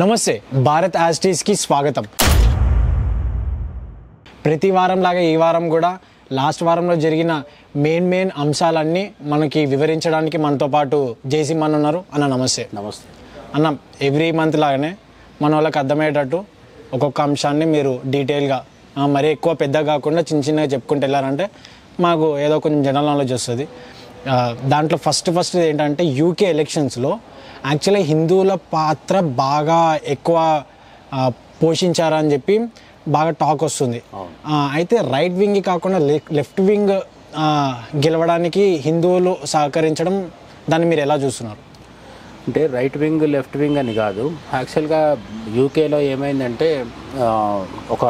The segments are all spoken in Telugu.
నమస్తే భారత్ యాస్టీస్కి స్వాగతం ప్రతి వారం లాగా ఈ వారం కూడా లాస్ట్ వారంలో జరిగిన మెయిన్ మెయిన్ అంశాలన్నీ మనకి వివరించడానికి మనతో పాటు జేసీ మన ఉన్నారు అన్న నమస్తే నమస్తే అన్న ఎవ్రీ మంత్ లాగానే మన వాళ్ళకి అర్థమయ్యేటట్టు ఒక్కొక్క అంశాన్ని మీరు డీటెయిల్గా ఆ, మరీ ఎక్కువ పెద్ద కాకుండా చిన్న చిన్నగా చెప్పుకుంటూ వెళ్ళారంటే మాకు ఏదో కొంచెం జనరల్ నాలెడ్జ్ వస్తుంది ఆ, దాంట్లో ఫస్ట్ ఫస్ట్ ఏంటంటే యూకే ఎలక్షన్స్లో యాక్చువల్లీ హిందువుల పాత్ర బాగా ఎక్కువ ఆ, పోషించారని చెప్పి బాగా టాక్ వస్తుంది ఆ, అయితే రైట్ వింగ్ కాకుండా లెఫ్ట్ వింగ్ గెలవడానికి హిందువులు సహకరించడం దాన్ని మీరు ఎలా చూస్తున్నారు అంటే రైట్ వింగ్ లెఫ్ట్ వింగ్ అని కాదు యాక్చువల్గా యూకేలో ఏమైందంటే ఆ, ఒక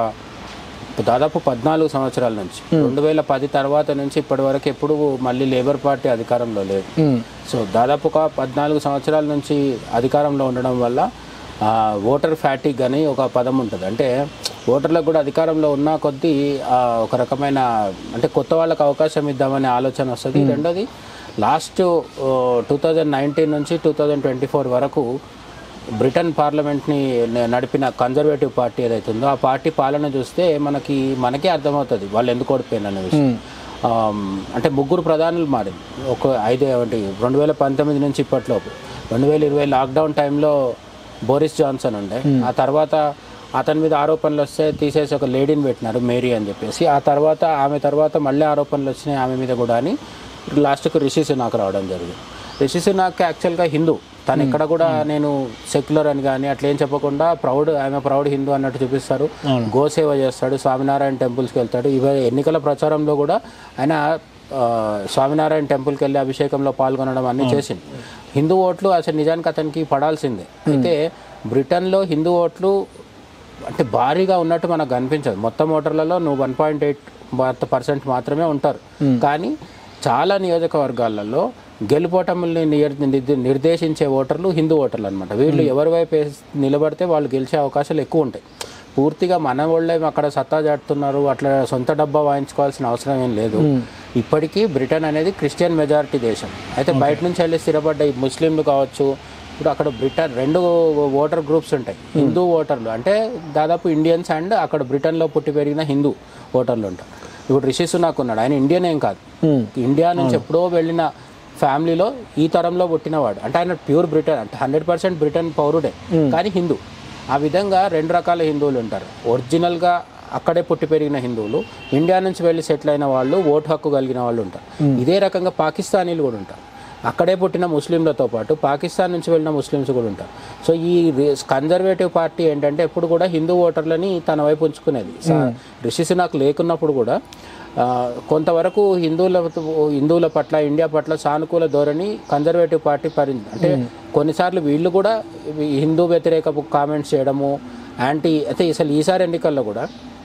దాదాపు పద్నాలుగు సంవత్సరాల నుంచి రెండు వేల పది తర్వాత నుంచి ఇప్పటి వరకు ఎప్పుడు మళ్ళీ లేబర్ పార్టీ అధికారంలో లేదు సో దాదాపు ఒక పద్నాలుగు సంవత్సరాల నుంచి అధికారంలో ఉండడం వల్ల ఆ, ఓటర్ ఫ్యాటిక్ అని ఒక పదం ఉంటుంది అంటే ఓటర్లకు కూడా అధికారంలో ఉన్న కొద్దీ ఆ, ఒక రకమైన అంటే కొత్త వాళ్ళకి అవకాశం ఇద్దామనే ఆలోచన వస్తుంది రెండోది లాస్ట్ టూ థౌజండ్ నైన్టీన్ నుంచి టూ థౌజండ్ ట్వంటీ ఫోర్ వరకు బ్రిటన్ పార్లమెంట్ని న- నడిపిన కన్జర్వేటివ్ పార్టీ ఏదైతే ఉందో ఆ పార్టీ పాలన చూస్తే మనకి మనకే అర్థమవుతుంది వాళ్ళు ఎందుకు ఓడిపోయిన అనే విషయం ఆమ్, అంటే ముగ్గురు ప్రధానులు మారింది ఒక ఐదు అంటే రెండు వేల పంతొమ్మిది నుంచి ఇప్పట్లోపు రెండు వేల ఇరవై లాక్డౌన్ టైంలో బోరిస్ జాన్సన్ ఉండే ఆ తర్వాత అతని మీద ఆరోపణలు వస్తే తీసేసి ఒక లేడీని పెట్టినారు మేరీ అని చెప్పేసి ఆ తర్వాత ఆమె తర్వాత మళ్ళీ ఆరోపణలు వచ్చినాయి ఆమె మీద కూడా అని లాస్ట్కు రిషి సునాక్ రావడం జరిగింది రిషి సునాక్ యాక్చువల్గా హిందూ తను ఇక్కడ కూడా నేను సెక్యులర్ అని కానీ అట్లా ఏం చెప్పకుండా ప్రౌడ్ ఆమె ప్రౌడ్ హిందూ అన్నట్టు చూపిస్తారు గోసేవ చేస్తాడు స్వామినారాయణ టెంపుల్స్కి వెళ్తాడు ఇవ ఎన్నికల ప్రచారంలో కూడా ఆయన ఆ, స్వామినారాయణ టెంపుల్కి వెళ్ళి అభిషేకంలో పాల్గొనడం అన్నీ చేసింది హిందూ ఓట్లు అసలు నిజానికి అతనికి పడాల్సిందే అయితే బ్రిటన్లో హిందూ ఓట్లు అంటే భారీగా ఉన్నట్టు మనకు కనిపించదు మొత్తం ఓటర్లలో నువ్వు వన్ పాయింట్ ఎయిట్ పర్సెంట్ మాత్రమే ఉంటారు కానీ చాలా నియోజకవర్గాలలో గెలుపోటముల్ని నిర్- నిర్ద- నిర్దేశించే ఓటర్లు హిందూ ఓటర్లు అనమాట వీళ్ళు ఎవరి వైపు వేసి నిలబడితే వాళ్ళు గెలిచే అవకాశాలు ఎక్కువ ఉంటాయి పూర్తిగా మన వాళ్ళే అక్కడ సత్తా చాటుతున్నారు అట్లా సొంత డబ్బా వాయించుకోవాల్సిన అవసరం ఏం లేదు ఇప్పటికీ బ్రిటన్ అనేది క్రిస్టియన్ మెజారిటీ దేశం అయితే బయట నుంచి వెళ్ళి స్థిరపడ్డ ఈ ముస్లింలు కావచ్చు ఇప్పుడు అక్కడ బ్రిటన్ రెండు ఓటర్ గ్రూప్స్ ఉంటాయి హిందూ ఓటర్లు అంటే దాదాపు ఇండియన్స్ అండ్ అక్కడ బ్రిటన్లో పుట్టి పెరిగిన హిందూ ఓటర్లు ఉంటారు ఇప్పుడు రిషి సునాక్ ఉన్నాడు ఆయన ఇండియన్ ఏం కాదు ఇండియా నుంచి ఎప్పుడో వెళ్ళిన ఫ్యామిలీలో ఈ తరంలో పుట్టినవాడు అంటే ఆయన ప్యూర్ బ్రిటన్ అంటే హండ్రెడ్ పర్సెంట్ బ్రిటన్ పౌరుడే కానీ హిందూ ఆ విధంగా రెండు రకాల హిందువులు ఉంటారు ఒరిజినల్గా అక్కడే పుట్టి పెరిగిన హిందువులు ఇండియా నుంచి వెళ్ళి సెటిల్ అయిన వాళ్ళు ఓటు హక్కు కలిగిన వాళ్ళు ఉంటారు ఇదే రకంగా పాకిస్తానీలు కూడా ఉంటారు అక్కడే పుట్టిన ముస్లింలతో పాటు పాకిస్తాన్ నుంచి వెళ్ళిన ముస్లిమ్స్ కూడా ఉంటారు సో ఈ కన్జర్వేటివ్ పార్టీ ఏంటంటే ఎప్పుడు కూడా హిందూ ఓటర్లని తన వైపు ఉంచుకునేది స- రిషి సునాక్ లేకున్నప్పుడు కూడా ఆ, కొంతవరకు హిందువుల హిందువుల పట్ల ఇండియా పట్ల సానుకూల ధోరణి కన్జర్వేటివ్ పార్టీ పరింది అంటే కొన్నిసార్లు వీళ్ళు కూడా ఇవి హిందూ వ్యతిరేక కామెంట్స్ చేయడము యాంటీ అయితే అసలు ఈసారి ఎన్నికల్లో కూడా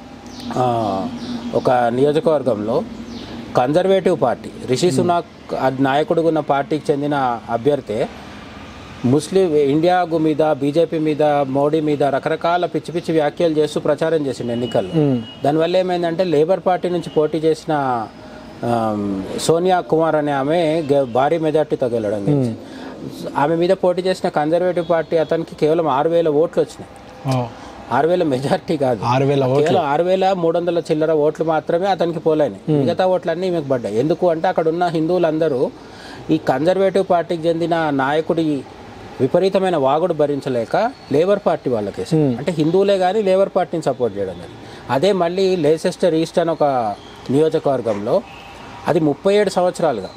ఆ, ఒక నియోజకవర్గంలో కన్జర్వేటివ్ పార్టీ రిషి సునాక్ అది నాయకుడుగా ఉన్న పార్టీకి చెందిన అభ్యర్థి ముస్లిం ఇండియా గు- మీద బీజేపీ మీద మోడీ మీద రకరకాల పిచ్చి పిచ్చి వ్యాఖ్యలు చేస్తూ ప్రచారం చేసిండు ఎన్నికల్లో దానివల్ల ఏమైందంటే లేబర్ పార్టీ నుంచి పోటీ చేసిన ఆమ్, సోనియా కుమార్ అనే ఆమె గె- భారీ మెజార్టీతో గెలవడం జరిగింది. ఆమె మీద పోటీ చేసిన కన్జర్వేటివ్ పార్టీ అతనికి కేవలం ఆరు వేల ఓట్లు వచ్చినాయి ఆరు వేల మెజార్టీ కాదు ఆరు వేల కేవలం ఆరు వేల మూడు వందల చిల్లర ఓట్లు మాత్రమే అతనికి పోలేని మిగతా ఓట్లన్నీ ఈమెకు పడ్డాయి ఎందుకు అంటే అక్కడ ఉన్న హిందువులందరూ ఈ కన్జర్వేటివ్ పార్టీకి చెందిన నాయకుడి విపరీతమైన వాగుడు భరించలేక లేబర్ పార్టీ వాళ్ళకి వేశారు. అంటే హిందువులే కానీ లేబర్ పార్టీని సపోర్ట్ చేయడం జరిగింది అదే మళ్ళీ లేసెస్టర్ ఈస్ట్ అని ఒక నియోజకవర్గంలో అది ముప్పై ఏడు సంవత్సరాలుగా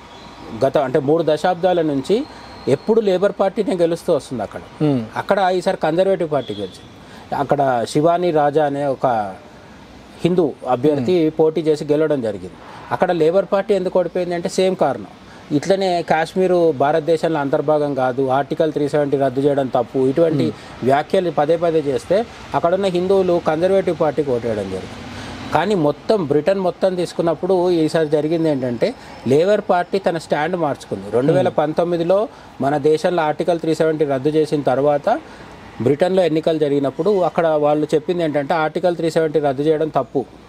గత అంటే మూడు దశాబ్దాల నుంచి ఎప్పుడు లేబర్ పార్టీనే గెలుస్తూ వస్తుంది అక్కడ అక్కడ ఈసారి కన్జర్వేటివ్ పార్టీ గెలిచింది అక్కడ శివాని రాజా అనే ఒక హిందూ అభ్యర్థి పోటీ చేసి గెలవడం జరిగింది అక్కడ లేబర్ పార్టీ ఎందుకు ఓడిపోయింది అంటే సేమ్ కారణం ఇట్లనే కాశ్మీరు భారతదేశంలో అంతర్భాగం కాదు ఆర్టికల్ త్రీ సెవెంటీ రద్దు చేయడం తప్పు ఇటువంటి వ్యాఖ్యలు పదే పదే చేస్తే అక్కడున్న హిందువులు కన్జర్వేటివ్ పార్టీకి ఓటేయడం జరిగింది కానీ మొత్తం బ్రిటన్ మొత్తం తీసుకున్నప్పుడు ఈసారి జరిగింది ఏంటంటే లేబర్ పార్టీ తన స్టాండ్ మార్చుకుంది రెండు వేల పంతొమ్మిదిలో మన దేశంలో ఆర్టికల్ త్రీ సెవెంటీ రద్దు చేసిన తర్వాత బ్రిటన్లో ఎన్నికలు జరిగినప్పుడు అక్కడ వాళ్ళు చెప్పింది ఏంటంటే ఆర్టికల్ త్రీ సెవెంటీ రద్దు చేయడం తప్పు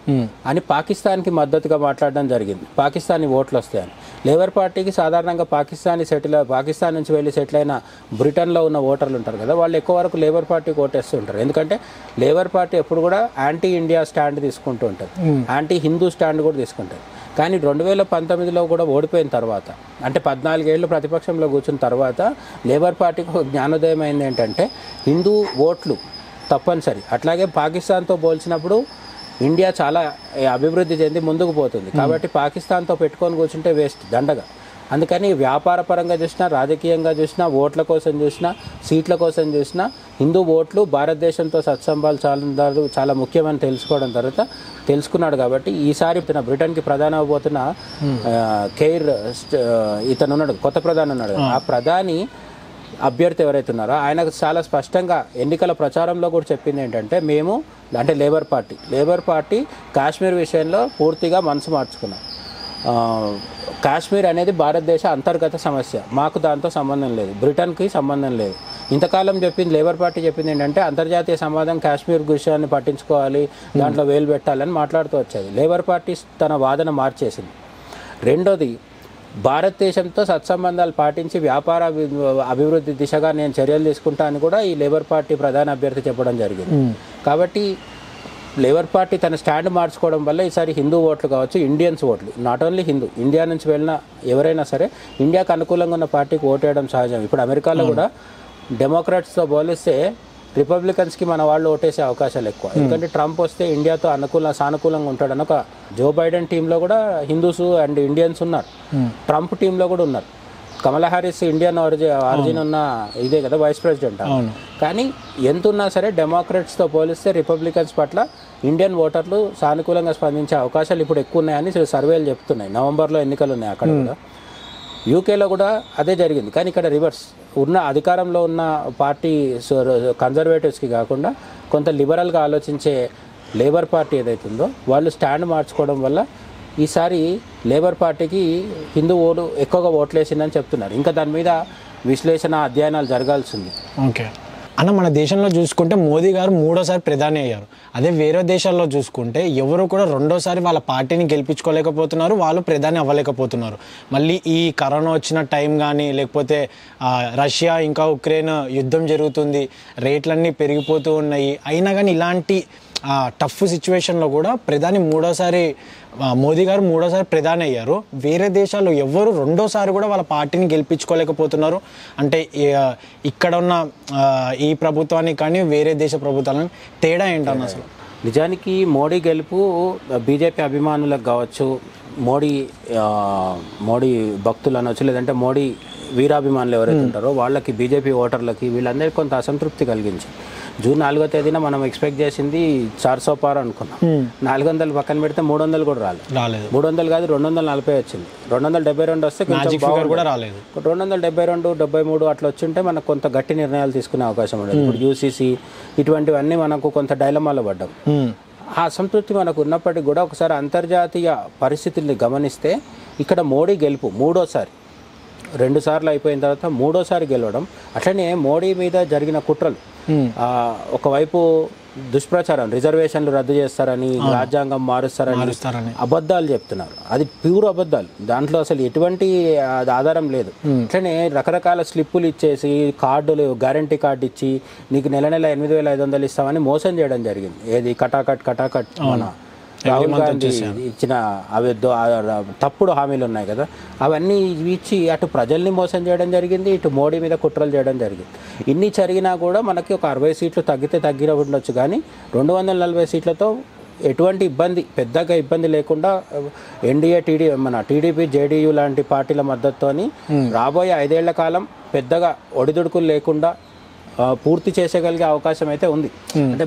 అని పాకిస్తాన్కి మద్దతుగా మాట్లాడడం జరిగింది పాకిస్తానీ ఓట్లు వస్తాయని లేబర్ పార్టీకి సాధారణంగా పాకిస్తానీ సెటిల్ పాకిస్తాన్ నుంచి వెళ్ళి సెటిల్ అయిన బ్రిటన్లో ఉన్న ఓటర్లు ఉంటారు కదా వాళ్ళు ఎక్కువ వరకు లేబర్ పార్టీకి ఓటేస్తుంటారు ఎందుకంటే లేబర్ పార్టీ ఎప్పుడు కూడా యాంటీ ఇండియా స్టాండ్ తీసుకుంటూ ఉంటుంది యాంటీ హిందూ స్టాండ్ కూడా తీసుకుంటుంది కానీ రెండు వేల పంతొమ్మిదిలో కూడా ఓడిపోయిన తర్వాత అంటే పద్నాలుగేళ్ళు ప్రతిపక్షంలో కూర్చున్న తర్వాత లేబర్ పార్టీకి ఒక జ్ఞానోదయం అయింది ఏంటంటే హిందూ ఓట్లు తప్పనిసరి అట్లాగే పాకిస్తాన్తో పోల్చినప్పుడు ఇండియా చాలా ఏ, అభివృద్ధి చెంది ముందుకు పోతుంది కాబట్టి పాకిస్తాన్తో పెట్టుకొని కూర్చుంటే వేస్ట్ దండగా అందుకని వ్యాపార పరంగా చూసినా రాజకీయంగా చూసినా ఓట్ల కోసం చూసినా సీట్ల కోసం చూసినా హిందూ ఓట్లు భారతదేశంతో సత్సంబాలు చాలా చాలా ముఖ్యమని తెలుసుకోవడం తర్వాత తెలుసుకున్నాడు కాబట్టి ఈసారి ఇతను బ్రిటన్కి ప్రధాని అవబోతున్న ఆ, కేర్ స్ట్- ఇతను ఉన్నాడు కొత్త ప్రధాని ఉన్నాడు కదా, ఆ ప్రధాని అభ్యర్థి ఎవరైతే ఉన్నారో ఆయనకు చాలా స్పష్టంగా ఎన్నికల ప్రచారంలో కూడా చెప్పింది ఏంటంటే మేము అంటే labour party labour party Kashmir విషయంలో పూర్తిగా మనసు మార్చుకున్నాం ఆ, కాశ్మీర్ అనేది భారతదేశ అంతర్గత సమస్య మాకు దాంతో సంబంధం లేదు బ్రిటన్కి సంబంధం లేదు ఇంతకాలం చెప్పింది లేబర్ పార్టీ చెప్పింది ఏంటంటే అంతర్జాతీయ సమాజం కాశ్మీర్ విషయాన్ని పట్టించుకోవాలి దాంట్లో వేలు పెట్టాలని మాట్లాడుతూ వచ్చేది లేబర్ పార్టీ తన వాదన మార్చేసింది రెండోది భారతదేశంతో సత్సంబంధాలు పాటించి వ్యాపార అభి- అభివృద్ధి దిశగా నేను చర్యలు తీసుకుంటా అని కూడా ఈ లేబర్ పార్టీ ప్రధాన అభ్యర్థి చెప్పడం జరిగింది కాబట్టి లేబర్ పార్టీ తన స్టాండ్ మార్చుకోవడం వల్ల ఈసారి హిందూ ఓట్లు కావచ్చు ఇండియన్స్ ఓట్లు నాట్ ఓన్లీ హిందూ ఇండియా నుంచి వెళ్ళిన ఎవరైనా సరే ఇండియాకు అనుకూలంగా ఉన్న పార్టీకి ఓటేయడం సహజం ఇప్పుడు అమెరికాలో కూడా డెమోక్రాట్స్తో పోలిస్తే రిపబ్లికన్స్కి మన వాళ్ళు ఓటేసే అవకాశాలు ఎక్కువ ఎందుకంటే ట్రంప్ వస్తే ఇండియాతో అనుకూల సానుకూలంగా ఉంటాడని ఒక జో బైడెన్ టీంలో కూడా హిందూస్ అండ్ ఇండియన్స్ ఉన్నారు ట్రంప్ టీంలో కూడా ఉన్నారు Kamala Harris Indian origin origin ఉన్న ఇదే కదా వైస్ ప్రెసిడెంట్ అవును కానీ ఎంత ఉన్నా సరే డెమోక్రాట్స్తో పోలిస్తే రిపబ్లికన్స్ పట్ల ఇండియన్ ఓటర్లు సానుకూలంగా స్పందించే అవకాశాలు ఇప్పుడు ఎక్కువ ఉన్నాయని సర్వేలు చెప్తున్నాయి నవంబర్లో ఎన్నికలు ఉన్నాయి అక్కడ కూడా యూకేలో కూడా అదే జరిగింది కానీ ఇక్కడ రివర్స్ ఉన్న అధికారంలో ఉన్న పార్టీ కన్జర్వేటివ్స్కి కాకుండా కొంత లిబరల్గా ఆలోచించే లేబర్ పార్టీ ఏదైతుందో వాళ్ళు స్టాండ్ మార్చుకోవడం వల్ల ఈసారి లేబర్ పార్టీకి హిందూ ఓటు ఎక్కువగా ఓట్లేసిందని చెప్తున్నారు ఇంకా దాని మీద విశ్లేషణ అధ్యయనాలు జరగాల్సింది ఓకే అన్న మన దేశంలో చూసుకుంటే మోదీ గారు మూడోసారి ప్రధాని అయ్యారు అదే వేరే దేశాల్లో చూసుకుంటే ఎవరు కూడా రెండోసారి వాళ్ళ పార్టీని గెలిపించుకోలేకపోతున్నారు వాళ్ళు ప్రధాని అవ్వలేకపోతున్నారు మళ్ళీ ఈ కరోనా వచ్చిన టైం కానీ లేకపోతే ఆ, రష్యా ఇంకా ఉక్రెయిన్ యుద్ధం జరుగుతుంది రేట్లన్నీ పెరిగిపోతూ ఉన్నాయి అయినా కానీ ఇలాంటి టఫ్ సిచ్యువేషన్లో కూడా ప్రధాని మూడోసారి ఆ, మోదీ గారు మూడోసారి ప్రధాని అయ్యారు వేరే దేశాల్లో ఎవ్వరు రెండోసారి కూడా వాళ్ళ పార్టీని గెలిపించుకోలేకపోతున్నారు అంటే ఈ- ఇక్కడ ఉన్న ఆ, ఈ ప్రభుత్వానికి కానీ వేరే దేశ ప్రభుత్వానికి తేడా ఏంటన్న అసలు నిజానికి మోడీ గెలుపు బీజేపీ అభిమానులకు కావచ్చు మోడీ ఆ, మోడీ భక్తులు అనొచ్చు లేదంటే మోడీ వీరాభిమానులు ఎవరైతే ఉంటారో వాళ్ళకి బీజేపీ ఓటర్లకి వీళ్ళందరికీ కొంత అసంతృప్తి కలిగించి జూన్ నాలుగో తేదీన మనం ఎక్స్పెక్ట్ చేసింది చార్ సో పార్ అనుకున్నాం నాలుగు వందలు పక్కన పెడితే మూడు వందలు కూడా రాలేదు రాలేదు మూడు వందలు కాదు రెండు వందల నలభై వచ్చింది రెండు వందల డెబ్బై రెండు వస్తే కొంచెం మ్యాజిక్ ఫిగర్ కూడా రాలేదు రెండు వందల డెబ్బై రెండు డెబ్బై మూడు అట్లా వచ్చింటే మనకు కొంత గట్టి నిర్ణయాలు తీసుకునే అవకాశం ఉండదు ఇప్పుడు యూసీసీ ఇటువంటివన్నీ మనకు కొంత డైలమాలో పడ్డాం మ్మ్. ఆ అసంతృప్తి మనకు ఉన్నప్పటికీ కూడా ఒకసారి అంతర్జాతీయ పరిస్థితుల్ని గమనిస్తే ఇక్కడ మోడీ గెలుపు మూడోసారి రెండు సార్లు అయిపోయిన తర్వాత మూడోసారి గెలవడం అట్లనే మోడీ మీద జరిగిన కుట్రలు ఆ, ఒకవైపు దుష్ప్రచారం రిజర్వేషన్లు రద్దు చేస్తారని రాజ్యాంగం మారుస్తారని మారుస్తారని అబద్ధాలు చెప్తున్నారు అది ప్యూర్ అబద్ధాలు దాంట్లో అసలు ఎటువంటి ఆ, ఆధారం లేదు అట్లనే రకరకాల స్లిప్పులు ఇచ్చేసి కార్డులు గ్యారంటీ కార్డు ఇచ్చి నీకు నెల నెల ఎనిమిది వేల ఐదు వందలు ఇస్తామని మోసం చేయడం జరిగింది ఏది కటాకట్ కటాకట్ మన రాహుల్ గాంధీ ఇచ్చిన అవి దో- ఆ ర- తప్పుడు హామీలు ఉన్నాయి కదా అవన్నీ ఇచ్చి అటు ప్రజల్ని మోసం చేయడం జరిగింది ఇటు మోడీ మీద కుట్రలు చేయడం జరిగింది ఇన్ని జరిగినా కూడా మనకి ఒక అరవై సీట్లు తగ్గితే తగ్గిన ఉండొచ్చు కానీ రెండు వందల నలభై సీట్లతో ఎటువంటి ఇబ్బంది పెద్దగా ఇబ్బంది లేకుండా ఎన్డీఏ టీడీ మన టీడీపీ జేడీయూ లాంటి పార్టీల మద్దతుతోని రాబోయే ఐదేళ్ల కాలం పెద్దగా ఒడిదుడుకులు లేకుండా ఆ, పూర్తి చేసేయగలిగే అవకాశం అయితే ఉంది అంటే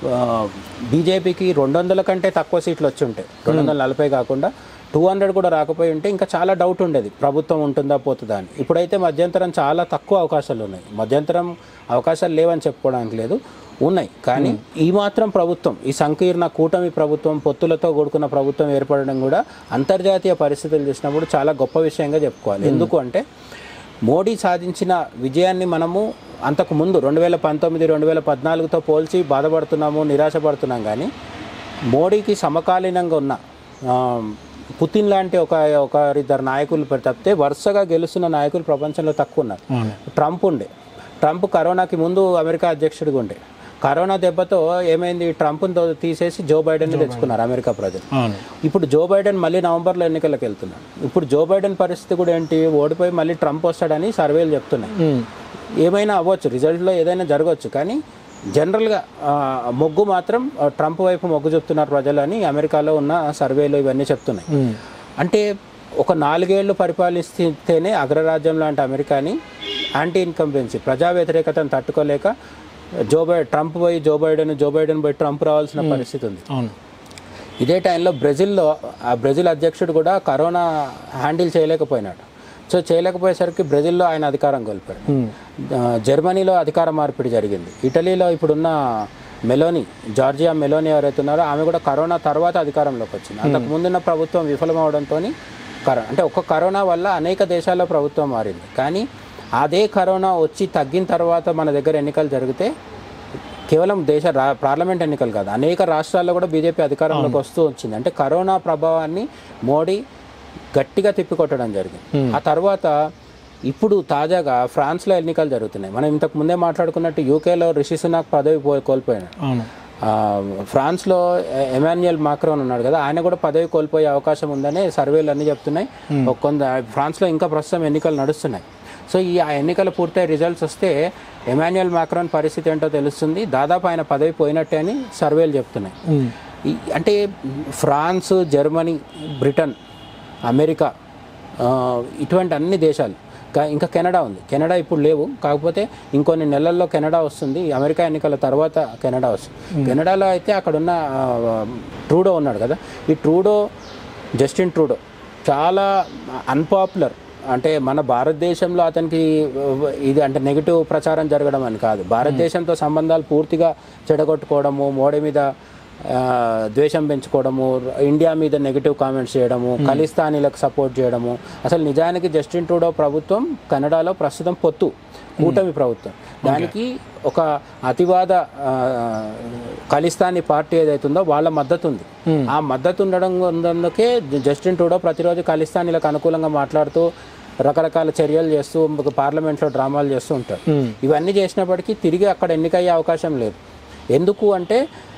బీజేపీకి రెండు వందల కంటే తక్కువ సీట్లు వచ్చి ఉంటాయి రెండు వందల నలభై కాకుండా టూ హండ్రెడ్ కూడా రాకపోయి ఉంటే ఇంకా చాలా డౌట్ ఉండేది ప్రభుత్వం ఉంటుందా పోతుందా అని ఇప్పుడైతే మధ్యంతరం చాలా తక్కువ అవకాశాలు ఉన్నాయి మధ్యంతరం అవకాశాలు లేవని చెప్పుకోవడానికి లేదు ఉన్నాయి కానీ ఈ మాత్రం ప్రభుత్వం ఈ సంకీర్ణ కూటమి ప్రభుత్వం పొత్తులతో కూడుకున్న ప్రభుత్వం ఏర్పడడం కూడా అంతర్జాతీయ పరిస్థితులు చూసినప్పుడు చాలా గొప్ప విషయంగా చెప్పుకోవాలి ఎందుకు అంటే మోడీ సాధించిన విజయాన్ని మనము అంతకు ముందు రెండు వేల పంతొమ్మిది రెండు వేల పద్నాలుగుతో పోల్చి బాధపడుతున్నాము నిరాశపడుతున్నాం కానీ మోడీకి సమకాలీనంగా ఉన్న ఆ, పుతిన్ లాంటి ఒక ఒకరిద్దరు నాయకులు తప్పితే వరుసగా గెలుస్తున్న నాయకులు ప్రపంచంలో తక్కువ ఉన్నారు అవును ట్రంప్ ఉండే ట్రంప్ కరోనాకి ముందు అమెరికా అధ్యక్షుడిగా ఉండే కరోనా దెబ్బతో ఏమైంది ట్రంప్ను తీసేసి జో బైడెన్ని తెచ్చుకున్నారు అమెరికా ప్రజలు అవును ఇప్పుడు జో బైడెన్ మళ్ళీ నవంబర్లో ఎన్నికలకు వెళ్తున్నాడు ఇప్పుడు జో బైడెన్ పరిస్థితి కూడా ఏంటి ఓడిపోయి మళ్ళీ ట్రంప్ వస్తాడని సర్వేలు చెప్తున్నాయి ఉమ్. ఏమైనా అవ్వచ్చు రిజల్ట్లో ఏదైనా జరగవచ్చు కానీ జనరల్గా ఆ, మొగ్గు మాత్రం ఆ, ట్రంప్ వైపు మొగ్గు చెప్తున్నారు ప్రజలు అని అమెరికాలో ఉన్న సర్వేలు ఇవన్నీ చెప్తున్నాయి ఉమ్. అంటే ఒక నాలుగేళ్లు పరిపాలిస్తేనే అగ్రరాజ్యం లాంటి అమెరికాని యాంటీ ఇన్కంబెన్సీ ప్రజా వ్యతిరేకతను తట్టుకోలేక జో బై ట్రంప్ పోయి జో బైడెన్ జో బైడెన్ పోయి ట్రంప్ రావాల్సిన పరిస్థితి ఉంది అవును ఇదే టైంలో బ్రెజిల్లో ఆ బ్రెజిల్ అధ్యక్షుడు కూడా కరోనా హ్యాండిల్ చేయలేకపోయినాడు సో చేయలేకపోయేసరికి బ్రెజిల్లో ఆయన అధికారం కోల్పోయాడు ఉమ్. ఆ, జర్మనీలో అధికార మార్పిడి జరిగింది ఇటలీలో ఇప్పుడున్న మెలోని జార్జియా మెలోని ఎవరైతే ఉన్నారో ఆమె కూడా కరోనా తర్వాత అధికారంలోకి వచ్చింది అంతకు ముందున్న ప్రభుత్వం విఫలమవడంతో కరోనా అంటే ఒక్క కరోనా వల్ల అనేక దేశాల్లో ప్రభుత్వం మారింది కానీ అదే కరోనా వచ్చి తగ్గిన తర్వాత మన దగ్గర ఎన్నికలు జరిగితే కేవలం దేశ రా పార్లమెంట్ ఎన్నికలు కాదు అనేక రాష్ట్రాల్లో కూడా బీజేపీ అధికారంలోకి వస్తూ వచ్చింది అంటే కరోనా ప్రభావాన్ని మోడీ గట్టిగా తిప్పికొట్టడం జరిగింది ఆ తర్వాత ఇప్పుడు తాజాగా ఫ్రాన్స్లో ఎన్నికలు జరుగుతున్నాయి మనం ఇంతకు ముందే మాట్లాడుకున్నట్టు యూకేలో రిషి సునాక్ పదవి పో- కోల్పోయాడు అవును ఆ, ఫ్రాన్స్లో ఎ- ఎమాన్యుయల్ మాక్రోన్ ఉన్నాడు కదా ఆయన కూడా పదవి కోల్పోయే అవకాశం ఉందని సర్వేలు అన్నీ చెప్తున్నాయి ఒక కొంత ఫ్రాన్స్లో ఇంకా ప్రస్తుతం ఎన్నికలు నడుస్తున్నాయి సో ఈ ఆ ఎన్నికలు పూర్తయి రిజల్ట్స్ వస్తే ఎమాన్యుయల్ మాక్రోన్ పరిస్థితి ఏంటో తెలుస్తుంది దాదాపు ఆయన పదవి పోయినట్టే అని సర్వేలు చెప్తున్నాయి ఉమ్. ఈ అంటే ఫ్రాన్స్ జర్మనీ బ్రిటన్ అమెరికా ఆ, ఇటువంటి అన్ని దేశాలు కా- ఇంకా కెనడా ఉంది కెనడా ఇప్పుడు లేవు కాకపోతే ఇంకొన్ని నెలల్లో కెనడా వస్తుంది అమెరికా ఎన్నికల తర్వాత కెనడా వస్తుంది కెనడాలో అయితే అక్కడున్న ఆ, ట్రూడో ఉన్నాడు కదా ఈ ట్రూడో జస్టిన్ ట్రూడో చాలా అన్పాపులర్ అంటే మన భారతదేశంలో అతనికి ఇది అంటే నెగిటివ్ ప్రచారం జరగడం అని కాదు భారతదేశంతో సంబంధాలు పూర్తిగా చెడగొట్టుకోవడము మోడీ మీద ఆ, ద్వేషం పెంచుకోవడము ఇండియా మీద నెగిటివ్ కామెంట్స్ చేయడము ఖలిస్తానీలకు సపోర్ట్ చేయడము అసలు నిజానికి జస్టిన్ ట్రూడో ప్రభుత్వం కన్నడలో ప్రస్తుతం పొత్తు కూటమి ప్రభుత్వం దానికి ఒక అతివాద ఆ, ఖలిస్తానీ పార్టీ ఏదైతుందో వాళ్ళ మద్దతు ఉంది ఆ మద్దతు ఉండడం ఉన్నందుకే జస్టిన్ ట్రూడో ప్రతిరోజు ఖలిస్తానీలకు అనుకూలంగా మాట్లాడుతూ రకరకాల చర్యలు చేస్తూ పార్లమెంట్లో డ్రామాలు చేస్తూ ఉంటారు ఇవన్నీ చేసినప్పటికీ తిరిగి అక్కడ ఎన్నికయ్యే అవకాశం లేదు ఎందుకు అంటే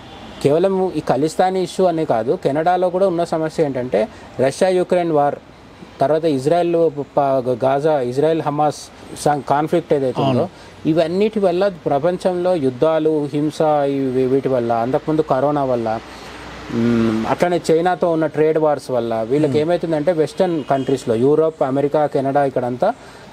కేవలం ఈ ఖలిస్తానీ ఇష్యూ అనే కాదు కెనడాలో కూడా ఉన్న సమస్య ఏంటంటే రష్యా యుక్రెయిన్ వార్ తర్వాత ఇజ్రాయెల్ ప- గాజా ఇజ్రాయెల్ హమాస్ సం- కాన్ఫ్లిక్ట్ ఏదైతే ఉందో ఇవన్నిటి వల్ల ప్రపంచంలో యుద్ధాలు హింస ఇవి- వీటి వల్ల అంతకుముందు కరోనా వల్ల మ్మ్, అట్లనే చైనాతో ఉన్న ట్రేడ్ వార్స్ వల్ల వీళ్ళకి ఏమవుతుందంటే వెస్టర్న్ కంట్రీస్లో యూరోప్ అమెరికా కెనడా ఇక్కడంతా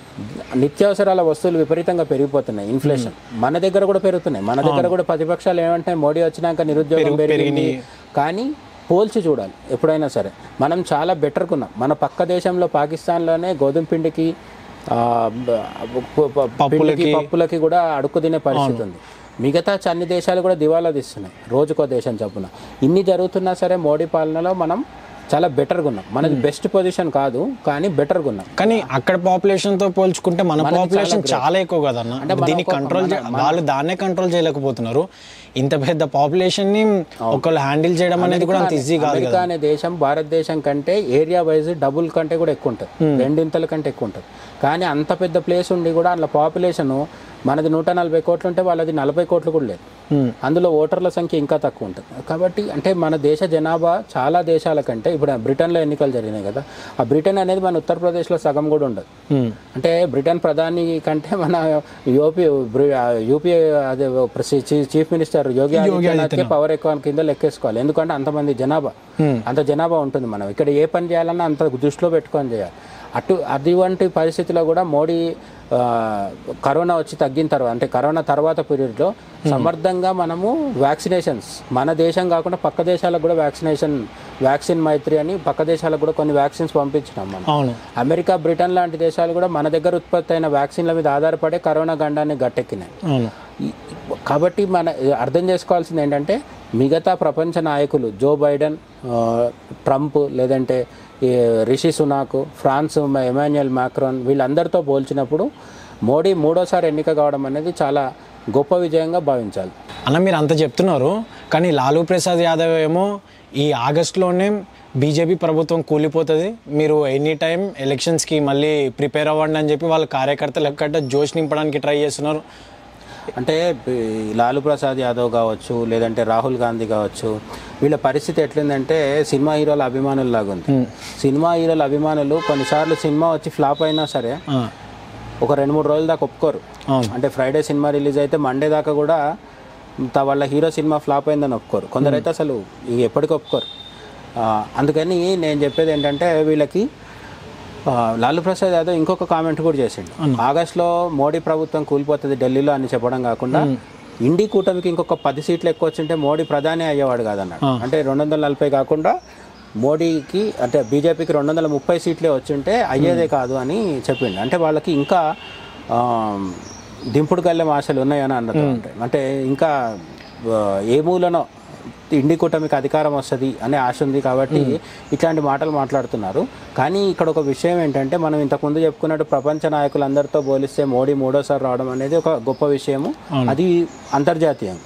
నిత్యావసరాల వస్తువులు విపరీతంగా పెరిగిపోతున్నాయి ఇన్ఫ్లేషన్ మన దగ్గర కూడా పెరుగుతున్నాయి మన దగ్గర కూడా ప్రతిపక్షాలు ఏమంటే మోడీ వచ్చినాక నిరుద్యోగం పెరిగింది కానీ పోల్చి చూడాలి ఎప్పుడైనా సరే మనం చాలా బెటర్గా ఉన్నాం మన పక్క దేశంలో పాకిస్తాన్లోనే గోధుమ పిండికి ఆ, బ- ప- ప- పిండికి పప్పులకి కూడా అడుక్కు తినే పరిస్థితి ఉంది మిగతా అన్ని దేశాలు కూడా దివాలా తీస్తున్నాయి రోజుకో దేశం చొప్పున ఇన్ని జరుగుతున్నా సరే మోడీ పాలనలో మనం చాలా బెటర్గా ఉన్నాం మనది బెస్ట్ పొజిషన్ కాదు కానీ బెటర్గా ఉన్నాం కానీ అక్కడ పాపులేషన్ తో పోల్చుకుంటే మన పాపులేషన్ చాలా ఎక్కువ కదన్న దీన్ని కంట్రోల్ వాళ్ళు దాన్నే కంట్రోల్ చేయలేకపోతున్నారు ఇంత పెద్ద పాపులేషన్ ని ఒకళ్ళు హ్యాండిల్ చేయడం అనేది కూడా అంత ఈజీ కాదు అమెరికా అనే దేశం భారతదేశం కంటే ఏరియా వైజ్ డబుల్ కంటే కూడా ఎక్కువ ఉంటుంది రెండింతల కంటే ఎక్కువ ఉంటుంది కానీ అంత పెద్ద ప్లేస్ ఉండి కూడా అందులో పాపులేషన్ మనది నూట నలభై కోట్లు ఉంటే వాళ్ళది నలభై కోట్లు కూడా లేదు Hmm. అందులో ఓటర్ల సంఖ్య ఇంకా తక్కువ ఉంటుంది కాబట్టి అంటే మన దేశ జనాభా చాలా దేశాల కంటే ఇప్పుడు బ్రిటన్లో ఎన్నికలు జరిగినాయి కదా ఆ బ్రిటన్ అనేది మన ఉత్తరప్రదేశ్లో సగం కూడా ఉండదు ఉమ్. అంటే బ్రిటన్ ప్రధాని కంటే మన యూపీ బ్రి- యూపీ అదే చీ- చీఫ్ మినిస్టర్ యోగి ఆదిత్యనాథ్కే పవర్ ఎక్కువ కింద లెక్కేసుకోవాలి ఎందుకంటే అంతమంది జనాభా అంత జనాభా ఉంటుంది మనం ఇక్కడ ఏ పని చేయాలన్నా అంత దృష్టిలో పెట్టుకొని చేయాలి అటు అటువంటి పరిస్థితిలో కూడా మోడీ ఆ, కరోనా వచ్చి తగ్గిన తర్వాత అంటే కరోనా తర్వాత పీరియడ్లో సమర్థంగా మనము వ్యాక్సినేషన్స్ మన దేశం కాకుండా పక్క దేశాలకు కూడా వ్యాక్సినేషన్ వ్యాక్సిన్ మైత్రి అని పక్క దేశాలకు కూడా కొన్ని వ్యాక్సిన్స్ పంపించినాం మనం అవును అమెరికా బ్రిటన్ లాంటి దేశాలు కూడా మన దగ్గర ఉత్పత్తి అయిన వ్యాక్సిన్ల మీద ఆధారపడే కరోనా గండాన్ని గట్టెక్కినాయి అవును ఈ- కాబట్టి మన అర్థం చేసుకోవాల్సింది ఏంటంటే మిగతా ప్రపంచ నాయకులు జో బైడెన్ ఆ, ట్రంప్ లేదంటే ఈ రిషి సునాక్ ఫ్రాన్స్ మ- ఎమాన్యుయల్ మాక్రాన్ వీళ్ళందరితో పోల్చినప్పుడు మోడీ మూడోసారి ఎన్నిక కావడం అనేది చాలా గొప్ప విజయంగా భావించాలి అన్న మీరు అంత చెప్తున్నారు కానీ లాలూ ప్రసాద్ యాదవ్ ఏమో ఈ ఆగస్టులోనే బీజేపీ ప్రభుత్వం కూలిపోతుంది మీరు ఎనీ టైం ఎలక్షన్స్కి మళ్ళీ ప్రిపేర్ అవ్వండి అని చెప్పి వాళ్ళ కార్యకర్తలు ఎక్కడ జోష్ నింపడానికి ట్రై చేస్తున్నారు అంటే బి- లాలూ ప్రసాద్ యాదవ్ కావచ్చు లేదంటే రాహుల్ గాంధీ కావచ్చు వీళ్ళ పరిస్థితి ఎట్లుందంటే సినిమా హీరోల అభిమానులు లాగా ఉంది సినిమా హీరోల అభిమానులు కొన్నిసార్లు సినిమా వచ్చి ఫ్లాప్ అయినా సరే ఆ, ఒక రెండు మూడు రోజుల దాకా ఒప్పుకోరు అవును. అంటే ఫ్రైడే సినిమా రిలీజ్ అయితే మండే దాకా కూడా త- వాళ్ళ హీరో సినిమా ఫ్లాప్ అయిందని ఒప్పుకోరు కొందరైతే అసలు ఇక ఎప్పటికీ ఒప్పుకోరు ఆ, అందుకని నేను చెప్పేది ఏంటంటే వీళ్ళకి ఆ, లాలూ ప్రసాద్ యాదవ్ ఇంకొక కామెంట్ కూడా చేసిండు ఆగస్టులో మోడీ ప్రభుత్వం కూలిపోతుంది ఢిల్లీలో అని చెప్పడం కాకుండా ఇండి కూటమికి ఇంకొక పది సీట్లు ఎక్కువ వచ్చింటే మోడీ ప్రధాని అయ్యేవాడు కాదన్నాడు అంటే రెండు వందల నలభై కాకుండా మోడీకి అంటే బీజేపీకి రెండు వందల ముప్పై సీట్లే వచ్చింటే అయ్యేదే కాదు అని చెప్పిండు అంటే వాళ్ళకి ఇంకా ఆ, దింపుడు గల్లెం ఆశలు ఉన్నాయని అన్నది అంటే ఇంకా ఆ, ఏ మూలనో ఇండి కూటమికి అధికారం వస్తుంది అనే ఆశ ఉంది కాబట్టి ఇట్లాంటి మాటలు మాట్లాడుతున్నారు కానీ ఇక్కడ ఒక విషయం ఏంటంటే మనం ఇంతకుముందు చెప్పుకున్నట్టు ప్రపంచ నాయకులందరితో పోలిస్తే మోడీ మూడోసారి రావడం అనేది ఒక గొప్ప విషయము అది అంతర్జాతీయంగా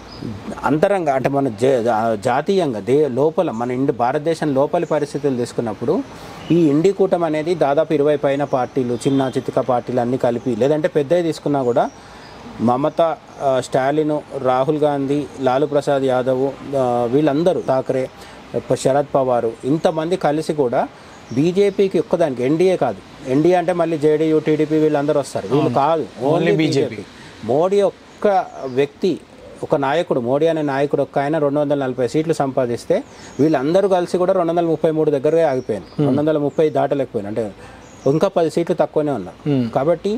అంతరంగా అంటే మన జా- జాతీయంగా దే లోపల మన ఇండి భారతదేశం లోపలి పరిస్థితులు తీసుకున్నప్పుడు ఈ ఇండి కూటమి అనేది దాదాపు ఇరవై పైన పార్టీలు చిన్న చితిక పార్టీలు అన్నీ కలిపి లేదంటే పెద్దవి తీసుకున్నా కూడా మమత ఆ, స్టాలిన్ రాహుల్ గాంధీ లాలూ ప్రసాద్ యాదవ్ ఆ, వీళ్ళందరూ ఠాకరే ప- శరద్ పవారు ఇంతమంది కలిసి కూడా బీజేపీకి ఒక్కదానికి ఎన్డీఏ కాదు ఎన్డీఏ అంటే మళ్ళీ జేడీయూ టీడీపీ వీళ్ళందరూ వస్తారు వీళ్ళు కాదు ఓన్లీ బీజేపీ మోడీ ఒక్క వ్యక్తి ఒక నాయకుడు మోడీ అనే నాయకుడు ఒక్క ఆయన రెండు వందల నలభై సీట్లు సంపాదిస్తే వీళ్ళందరూ కలిసి కూడా రెండు వందల ముప్పై మూడు దగ్గరే ఆగిపోయాను రెండు వందల ముప్పై దాటలేకపోయాను అంటే ఇంకా పది సీట్లు తక్కువనే ఉన్నారు కాబట్టి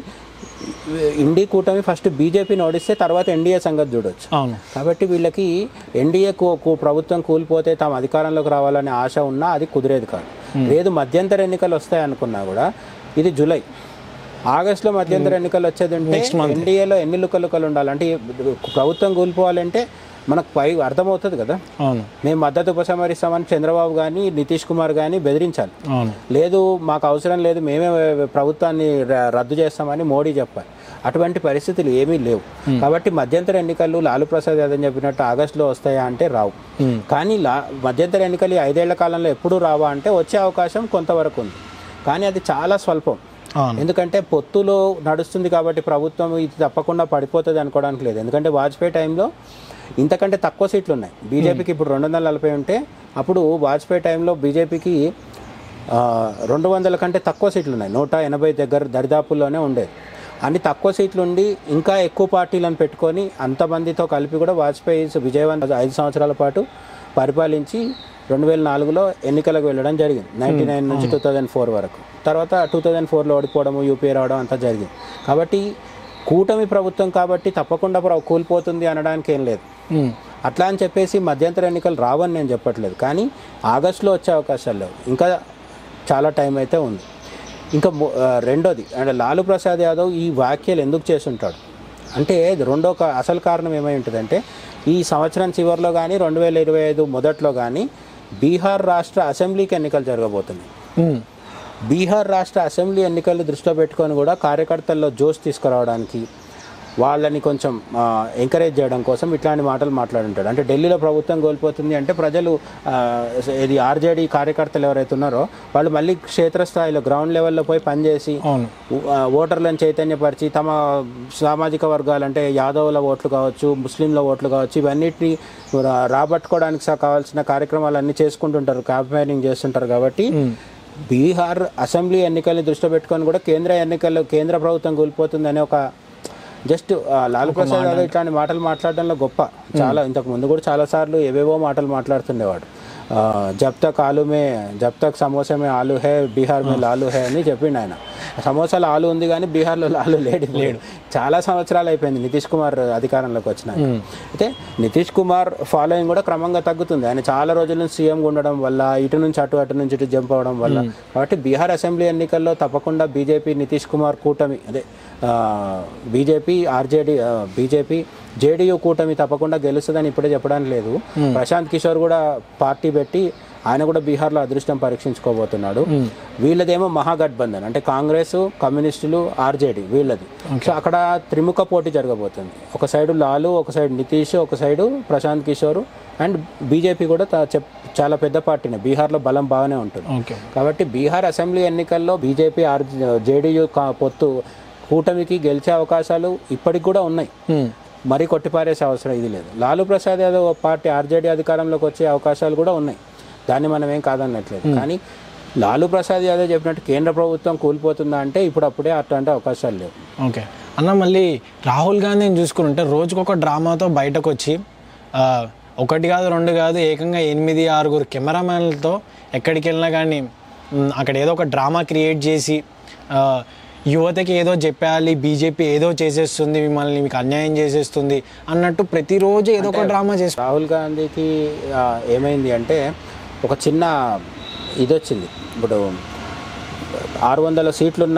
ఇండి కూటమి ఫస్ట్ బీజేపీని ఓడిస్తే తర్వాత ఎన్డీఏ సంగతి చూడొచ్చు అవును కాబట్టి వీళ్ళకి ఎన్డీఏ కు- కు- ప్రభుత్వం కూలిపోతే తాము అధికారంలోకి రావాలనే ఆశ ఉన్నా అది కుదిరేది కాదు లేదు మధ్యంతర ఎన్నికలు వస్తాయి అనుకున్నా కూడా ఇది జూలై ఆగస్టులో మధ్యంతర ఎన్నికలు వచ్చేది ఉంటే ఎన్డీఏలో ఎన్ని లుకలుకలు ఉండాలి అంటే ఈ ప్రభుత్వం కూలిపోవాలంటే మనకు పై అర్థమవుతుంది కదా అవును మేము మద్దతు ఉపసంహరిస్తామని చంద్రబాబు కానీ నితీష్ కుమార్ కానీ బెదిరించాలి అవును లేదు మాకు అవసరం లేదు మేమే ప్రభుత్వాన్ని ర- రద్దు చేస్తామని మోడీ చెప్పాలి అటువంటి పరిస్థితులు ఏమీ లేవు కాబట్టి మధ్యంతర ఎన్నికలు లాలూ ప్రసాద్ యాదవ్ చెప్పినట్టు ఆగస్టులో వస్తాయా అంటే రావు కానీ లా మధ్యంతర ఎన్నికలు ఈ ఐదేళ్ల కాలంలో ఎప్పుడు రావా అంటే వచ్చే అవకాశం కొంతవరకు ఉంది కానీ అది చాలా స్వల్పం అవును ఎందుకంటే పొత్తులో నడుస్తుంది కాబట్టి ప్రభుత్వం ఇది తప్పకుండా పడిపోతుంది అనుకోవడానికి లేదు ఎందుకంటే వాజ్పేయి టైంలో ఇంతకంటే తక్కువ సీట్లు ఉన్నాయి బీజేపీకి ఇప్పుడు రెండు వందల నలభై ఉంటే అప్పుడు వాజ్పేయి టైంలో బీజేపీకి రెండు వందల కంటే తక్కువ సీట్లు ఉన్నాయి నూట ఎనభై దగ్గర దరిదాపుల్లోనే ఉండేది అన్ని తక్కువ సీట్లు ఉండి ఇంకా ఎక్కువ పార్టీలను పెట్టుకొని అంతమందితో కలిపి కూడా వాజ్పేయి విజయవంత ఐదు సంవత్సరాల పాటు పరిపాలించి రెండు వేల నాలుగులో ఎన్నికలకు వెళ్ళడం జరిగింది నైంటీ నైన్ నుంచి టూ థౌజండ్ ఫోర్ వరకు తర్వాత టూ థౌజండ్ ఫోర్లో ఓడిపోవడము యూపీఏ రావడం అంతా జరిగింది కాబట్టి కూటమి ప్రభుత్వం కాబట్టి తప్పకుండా ప్ర- కూలిపోతుంది అనడానికి ఏం లేదు ఉమ్. అట్లా అని చెప్పేసి మధ్యంతర ఎన్నికలు రావని నేను చెప్పట్లేదు కానీ ఆగస్టులో వచ్చే అవకాశాలు లేవు ఇంకా చాలా టైం అయితే ఉంది ఇంకా మొ- ఆ, రెండోది అంటే లాలూ ప్రసాద్ యాదవ్ ఈ వ్యాఖ్యలు ఎందుకు చేస్తుంటాడు అంటే ఇది రెండో కా- అసలు కారణం ఏమై ఉంటుందంటే ఈ సంవత్సరం చివరిలో కానీ రెండు వేల ఇరవై ఐదు మొదట్లో కానీ బీహార్ రాష్ట్ర అసెంబ్లీకి ఎన్నికలు జరగబోతున్నాయి ఉమ్. బీహార్ రాష్ట్ర అసెంబ్లీ ఎన్నికలు దృష్టిలో పెట్టుకొని కూడా కార్యకర్తల్లో జోష్ తీసుకురావడానికి వాళ్ళని కొంచెం ఎంకరేజ్ చేయడం కోసం ఇట్లాంటి మాటలు మాట్లాడుంటాడు అంటే ఢిల్లీలో ప్రభుత్వం కోల్పోతుంది అంటే ప్రజలు ఆ, ఇది ఆర్జేడీ కార్యకర్తలు ఎవరైతే ఉన్నారో వాళ్ళు మళ్ళీ క్షేత్రస్థాయిలో గ్రౌండ్ లెవెల్లో పోయి పనిచేసి అవును ఆ, ఓటర్లను చైతన్యపరిచి తమ సామాజిక వర్గాలు అంటే యాదవుల ఓట్లు కావచ్చు ముస్లింల ఓట్లు కావచ్చు ఇవన్నిటిని రా- రాబట్టుకోవడానికి సహా కావాల్సిన కార్యక్రమాలన్నీ చేసుకుంటుంటారు క్యాంపెయినింగ్ చేస్తుంటారు కాబట్టి బీహార్ అసెంబ్లీ ఎన్నికల్ని దృష్టిలో పెట్టుకొని కూడా కేంద్ర ఎన్నికల్లో కేంద్ర ప్రభుత్వం కూలిపోతుందనే ఒక జస్ట్ లాలూ ప్రసాద్ యాదవ్ ఇట్లాంటి మాటలు మాట్లాడడంలో గొప్ప చాలా ఇంతకు ముందు కూడా చాలా సార్లు ఏవేవో మాటలు మాట్లాడుతుండేవాడు ఆ, జబ్ తక్ ఆలు మే జబ్ తక్ సమోసా మే ఆలు హే బీహార్ మే లాలు హే అని చెప్పిండు ఆయన సమోసాలో ఆలు ఉంది కానీ బీహార్లో లాలు లేడు లేడు చాలా సంవత్సరాలు అయిపోయింది నితీష్ కుమార్ అధికారంలోకి వచ్చిన అయితే నితీష్ కుమార్ ఫాలోయింగ్ కూడా క్రమంగా తగ్గుతుంది ఆయన చాలా రోజుల నుంచి సీఎంగా ఉండడం వల్ల ఇటు నుంచి అటు అటు నుంచి ఇటు జంప్ అవ్వడం వల్ల కాబట్టి బీహార్ అసెంబ్లీ ఎన్నికల్లో తప్పకుండా బీజేపీ నితీష్ కుమార్ కూటమి అదే బీజేపీ ఆర్జేడీ బీజేపీ జేడీయూ కూటమి తప్పకుండా గెలుస్తుందని ఇప్పుడే చెప్పడానికి లేదు ప్రశాంత్ కిషోర్ కూడా పార్టీ పెట్టి ఆయన కూడా బీహార్లో అదృష్టం పరీక్షించుకోబోతున్నాడు వీళ్ళదేమో మహాగఠబంధన్ అంటే కాంగ్రెస్ కమ్యూనిస్టులు ఆర్జేడీ వీళ్ళది సో అక్కడ త్రిముఖ పోటీ జరగబోతుంది ఒక సైడు లాలు ఒక సైడ్ నితీష్ ఒక side Prashant Kishor and BJP కూడా తా- చెప్- చాలా పెద్ద పార్టీనే బీహార్లో బలం బాగానే ఉంటుంది ఓకే కాబట్టి బీహార్ అసెంబ్లీ ఎన్నికల్లో బీజేపీ ఆర్ జేడీయూ పొత్తు కూటమికి గెలిచే అవకాశాలు ఇప్పటికి కూడా ఉన్నాయి మ్మ్. మరీ కొట్టిపారేసే అవసరం ఇది లేదు లాలూ ప్రసాద్ యాదవ్ పార్టీ ఆర్జేడీ అధికారంలోకి వచ్చే అవకాశాలు కూడా ఉన్నాయి దాన్ని మనం ఏం కాదన్నట్లేదు కానీ లాలూ ప్రసాద్ యాదవ్ చెప్పినట్టు కేంద్ర ప్రభుత్వం కూలిపోతుందా అంటే ఇప్పుడు అప్పుడే అట్లాంటి అవకాశాలు లేవు ఓకే అన్న మళ్ళీ రాహుల్ గాంధీని చూసుకుంటే రోజుకొక డ్రామాతో బయటకు వచ్చి ఆ, ఒకటి కాదు రెండు కాదు ఏకంగా ఎనిమిది ఆరుగురు కెమెరామ్యాన్లతో ఎక్కడికి వెళ్ళినా కానీ మ్, అక్కడ ఏదో ఒక డ్రామా క్రియేట్ చేసి ఆ, యువతకి ఏదో చెప్పాలి బీజేపీ ఏదో చేసేస్తుంది మిమ్మల్ని మీకు అన్యాయం చేసేస్తుంది అన్నట్టు ప్రతిరోజు ఏదో ఒక డ్రామా చేసి రాహుల్ గాంధీకి ఆ, ఏమైంది అంటే ఒక చిన్న ఇది వచ్చింది ఇప్పుడు ఆరు వందల సీట్లున్న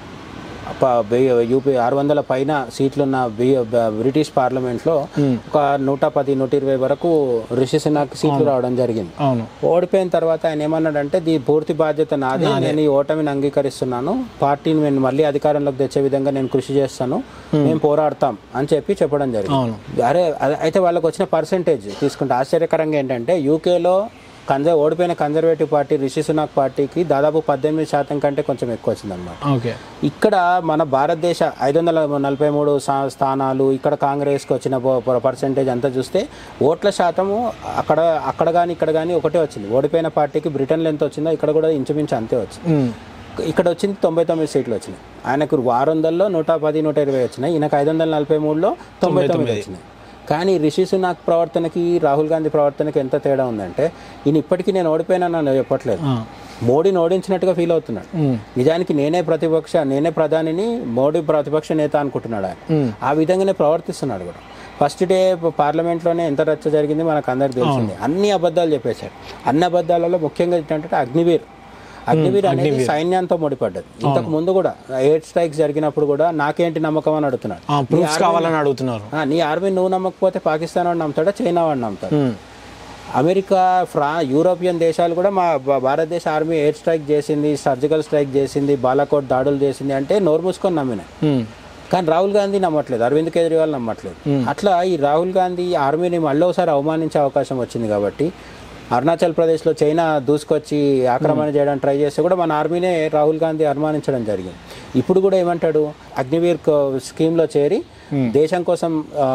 ప- బి- యూపీ ఆరు వందల పైన సీట్లున్న బి- బ- బ్రిటిష్ పార్లమెంట్లో ఒక నూట పది నూట ఇరవై వరకు రిషి సిన్హాకి సీట్లు రావడం జరిగింది అవును ఓడిపోయిన తర్వాత ఆయన ఏమన్నాడంటే దీ పూర్తి బాధ్యత నాది నేను ఈ ఓటమిని అంగీకరిస్తున్నాను పార్టీని నేను మళ్ళీ అధికారంలోకి తెచ్చే విధంగా నేను కృషి చేస్తాను మేము పోరాడతాం అని చెప్పి చెప్పడం జరిగింది అవును అరే అదే- అయితే వాళ్ళకి వచ్చిన పర్సంటేజ్ తీసుకుంటే ఆశ్చర్యకరంగా ఏంటంటే యూకేలో కన్జర్ ఓడిపోయిన కన్జర్వేటివ్ పార్టీ రిషి సునాక్ పార్టీకి దాదాపు పద్దెనిమిది శాతం కంటే కొంచెం ఎక్కువ వచ్చిందన్నమాట ఓకే ఇక్కడ మన భారతదేశ ఐదు వందల నలభై మూడు సా- స్థానాలు ఇక్కడ కాంగ్రెస్కి వచ్చిన పర్సంటేజ్ అంతా చూస్తే ఓట్ల శాతము అక్కడ అక్కడ కానీ ఇక్కడ కానీ ఒకటే వచ్చింది ఓడిపోయిన పార్టీకి బ్రిటన్లో ఎంత వచ్చిందో ఇక్కడ కూడా ఇంచుమించు అంతే వచ్చింది మ్, ఇక్కడ వచ్చింది తొంభై తొమ్మిది సీట్లు వచ్చినాయి ఆయనకు ఆరు వందల్లో నూట పది నూట ఇరవై వచ్చినాయి ఈయనకు ఐదు వందల నలభై మూడులో తొంభై తొమ్మిది వచ్చినాయి కానీ రిషి సునాక్ ప్రవర్తనకి రాహుల్ గాంధీ ప్రవర్తనకి ఎంత తేడా ఉందంటే ఈయన ఇప్పటికీ నేను ఓడిపోయినానని చెప్పట్లేదు ఆ, మోడీని ఓడించినట్టుగా ఫీల్ అవుతున్నాడు మ్, నిజానికి నేనే ప్రతిపక్ష నేనే ప్రధానిని మోడీ ప్రతిపక్ష నేత అనుకుంటున్నాడు ఆయన మ్, ఆ విధంగానే ప్రవర్తిస్తున్నాడు కూడా ఫస్ట్ డే పార్లమెంట్లోనే ఎంత రచ్చ జరిగింది మనకు అందరికి తెలిసింది అన్ని అబద్ధాలు చెప్పేశాడు అన్ని అబద్ధాలలో ముఖ్యంగా ఏంటంటే అగ్నివీర్ అగ్నివీర్ అనేది సైన్యంతో ముడిపడ్డది ఇంతకు ముందు కూడా ఎయిట్ స్ట్రైక్స్ జరిగినప్పుడు కూడా నాకేంటి నమ్మకం అని అడుగుతున్నాడు ఆ, ప్రూఫ్స్ కావాలని అడుగుతున్నారు ఆ, నీ ఆర్మీ నువ్వు నమ్మకపోతే పాకిస్తాన్ వాడు నమ్ముతాడా చైనా వాడు నమ్ముతాడు మ్, అమెరికా ఫ్రా యూరోపియన్ దేశాలు కూడా మా భా- భారతదేశ ఆర్మీ ఎయిర్ స్ట్రైక్ చేసింది సర్జికల్ స్ట్రైక్ చేసింది బాలాకోట్ దాడులు చేసింది అంటే నోరు మూసుకొని నమ్మినాయి మ్, కానీ రాహుల్ గాంధీ నమ్మట్లేదు అరవింద్ కేజ్రీవాల్ నమ్మట్లేదు అట్లా ఈ రాహుల్ గాంధీ ఆర్మీని మళ్ళీ ఒకసారి అవమానించే అవకాశం వచ్చింది కాబట్టి అరుణాచల్ ప్రదేశ్లో చైనా దూసుకొచ్చి ఆక్రమణ చేయడానికి ట్రై చేస్తే కూడా మన ఆర్మీనే రాహుల్ గాంధీ అనుమానించడం జరిగింది ఇప్పుడు కూడా ఏమంటాడు అగ్నివీర్ క- స్కీమ్లో చేరి దేశం కోసం ఆ,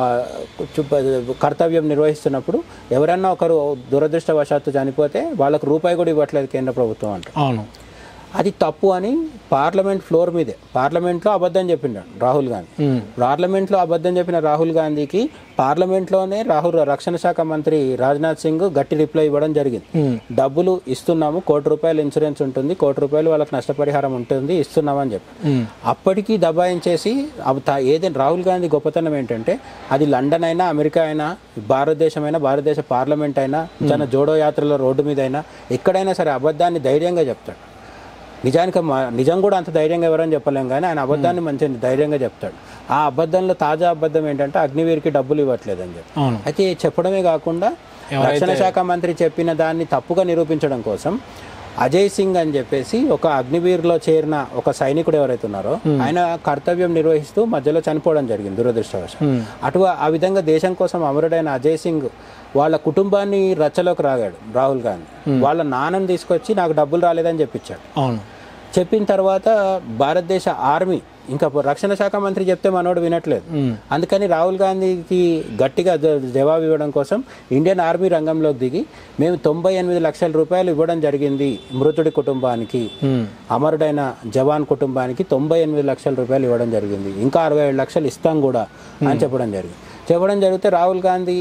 చు- కర్తవ్యం నిర్వహిస్తున్నప్పుడు ఎవరన్నా ఒకరు దురదృష్టవశాత్తు చనిపోతే వాళ్ళకు రూపాయి కూడా ఇవ్వట్లేదు కేంద్ర ప్రభుత్వం అంట అవును అది తప్పు అని పార్లమెంట్ ఫ్లోర్ మీదే పార్లమెంట్లో అబద్ధం చెప్పిండాడు రాహుల్ గాంధీ మ్, పార్లమెంట్లో అబద్ధం చెప్పిన రాహుల్ గాంధీకి పార్లమెంట్లోనే రాహుల్ రక్షణ శాఖ మంత్రి రాజ్నాథ్ సింగ్ గట్టి రిప్లై ఇవ్వడం జరిగింది మ్, డబ్బులు ఇస్తున్నాము కోటి రూపాయలు ఇన్సూరెన్స్ ఉంటుంది కోటి రూపాయలు వాళ్ళకి నష్టపరిహారం ఉంటుంది ఇస్తున్నామని చెప్పి మ్, అప్పటికి దబాయించేసి అవి తా- ఏదైనా రాహుల్ గాంధీ గొప్పతనం ఏంటంటే అది లండన్ అయినా అమెరికా అయినా భారతదేశం అయినా భారతదేశ పార్లమెంట్ అయినా తన జోడో యాత్రలో రోడ్డు మీద అయినా ఎక్కడైనా సరే అబద్ధాన్ని ధైర్యంగా చెప్తాడు నిజానికి మా- నిజం కూడా అంత ధైర్యంగా ఎవరని చెప్పలేం కానీ ఆయన అబద్ధాన్ని మంచి ధైర్యంగా చెప్తాడు ఆ అబద్ధంలో తాజా అబద్ధం ఏంటంటే అగ్నివీర్కి డబ్బులు ఇవ్వట్లేదని చెప్పి అవును అయితే చెప్పడమే కాకుండా రక్షణ శాఖ మంత్రి చెప్పిన దాన్ని తప్పుగా నిరూపించడం కోసం అజయ్ సింగ్ అని చెప్పేసి ఒక అగ్నివీర్లో చేరిన ఒక సైనికుడు ఎవరైతే ఉన్నారో ఆయన కర్తవ్యం నిర్వహిస్తూ మధ్యలో చనిపోవడం జరిగింది దురదృష్టవశాత్తు మ్, అటు ఆ విధంగా దేశం కోసం అమరుడైన అజయ్ సింగ్ వాళ్ళ కుటుంబాన్ని రచ్చలోకి రాగాడు రాహుల్ గాంధీ వాళ్ళ నాన్నని తీసుకొచ్చి నాకు డబ్బులు రాలేదని చెప్పించాడు అవును చెప్పిన తర్వాత భారతదేశ ఆర్మీ ఇంకా రక్షణ శాఖ మంత్రి చెప్తే మనోడు వినట్లేదు మ్, అందుకని రాహుల్ గాంధీకి గట్టిగా జ- జవాబు ఇవ్వడం కోసం ఇండియన్ ఆర్మీ రంగంలోకి దిగి మేము తొంభై ఎనిమిది లక్షల రూపాయలు ఇవ్వడం జరిగింది మృతుడి కుటుంబానికి మ్, అమరుడైన జవాన్ కుటుంబానికి తొంభై ఎనిమిది లక్షల రూపాయలు ఇవ్వడం జరిగింది ఇంకా అరవై ఏడు లక్షలు ఇస్తాం కూడా అని చెప్పడం జరిగింది చెప్పడం జరిగితే రాహుల్ గాంధీ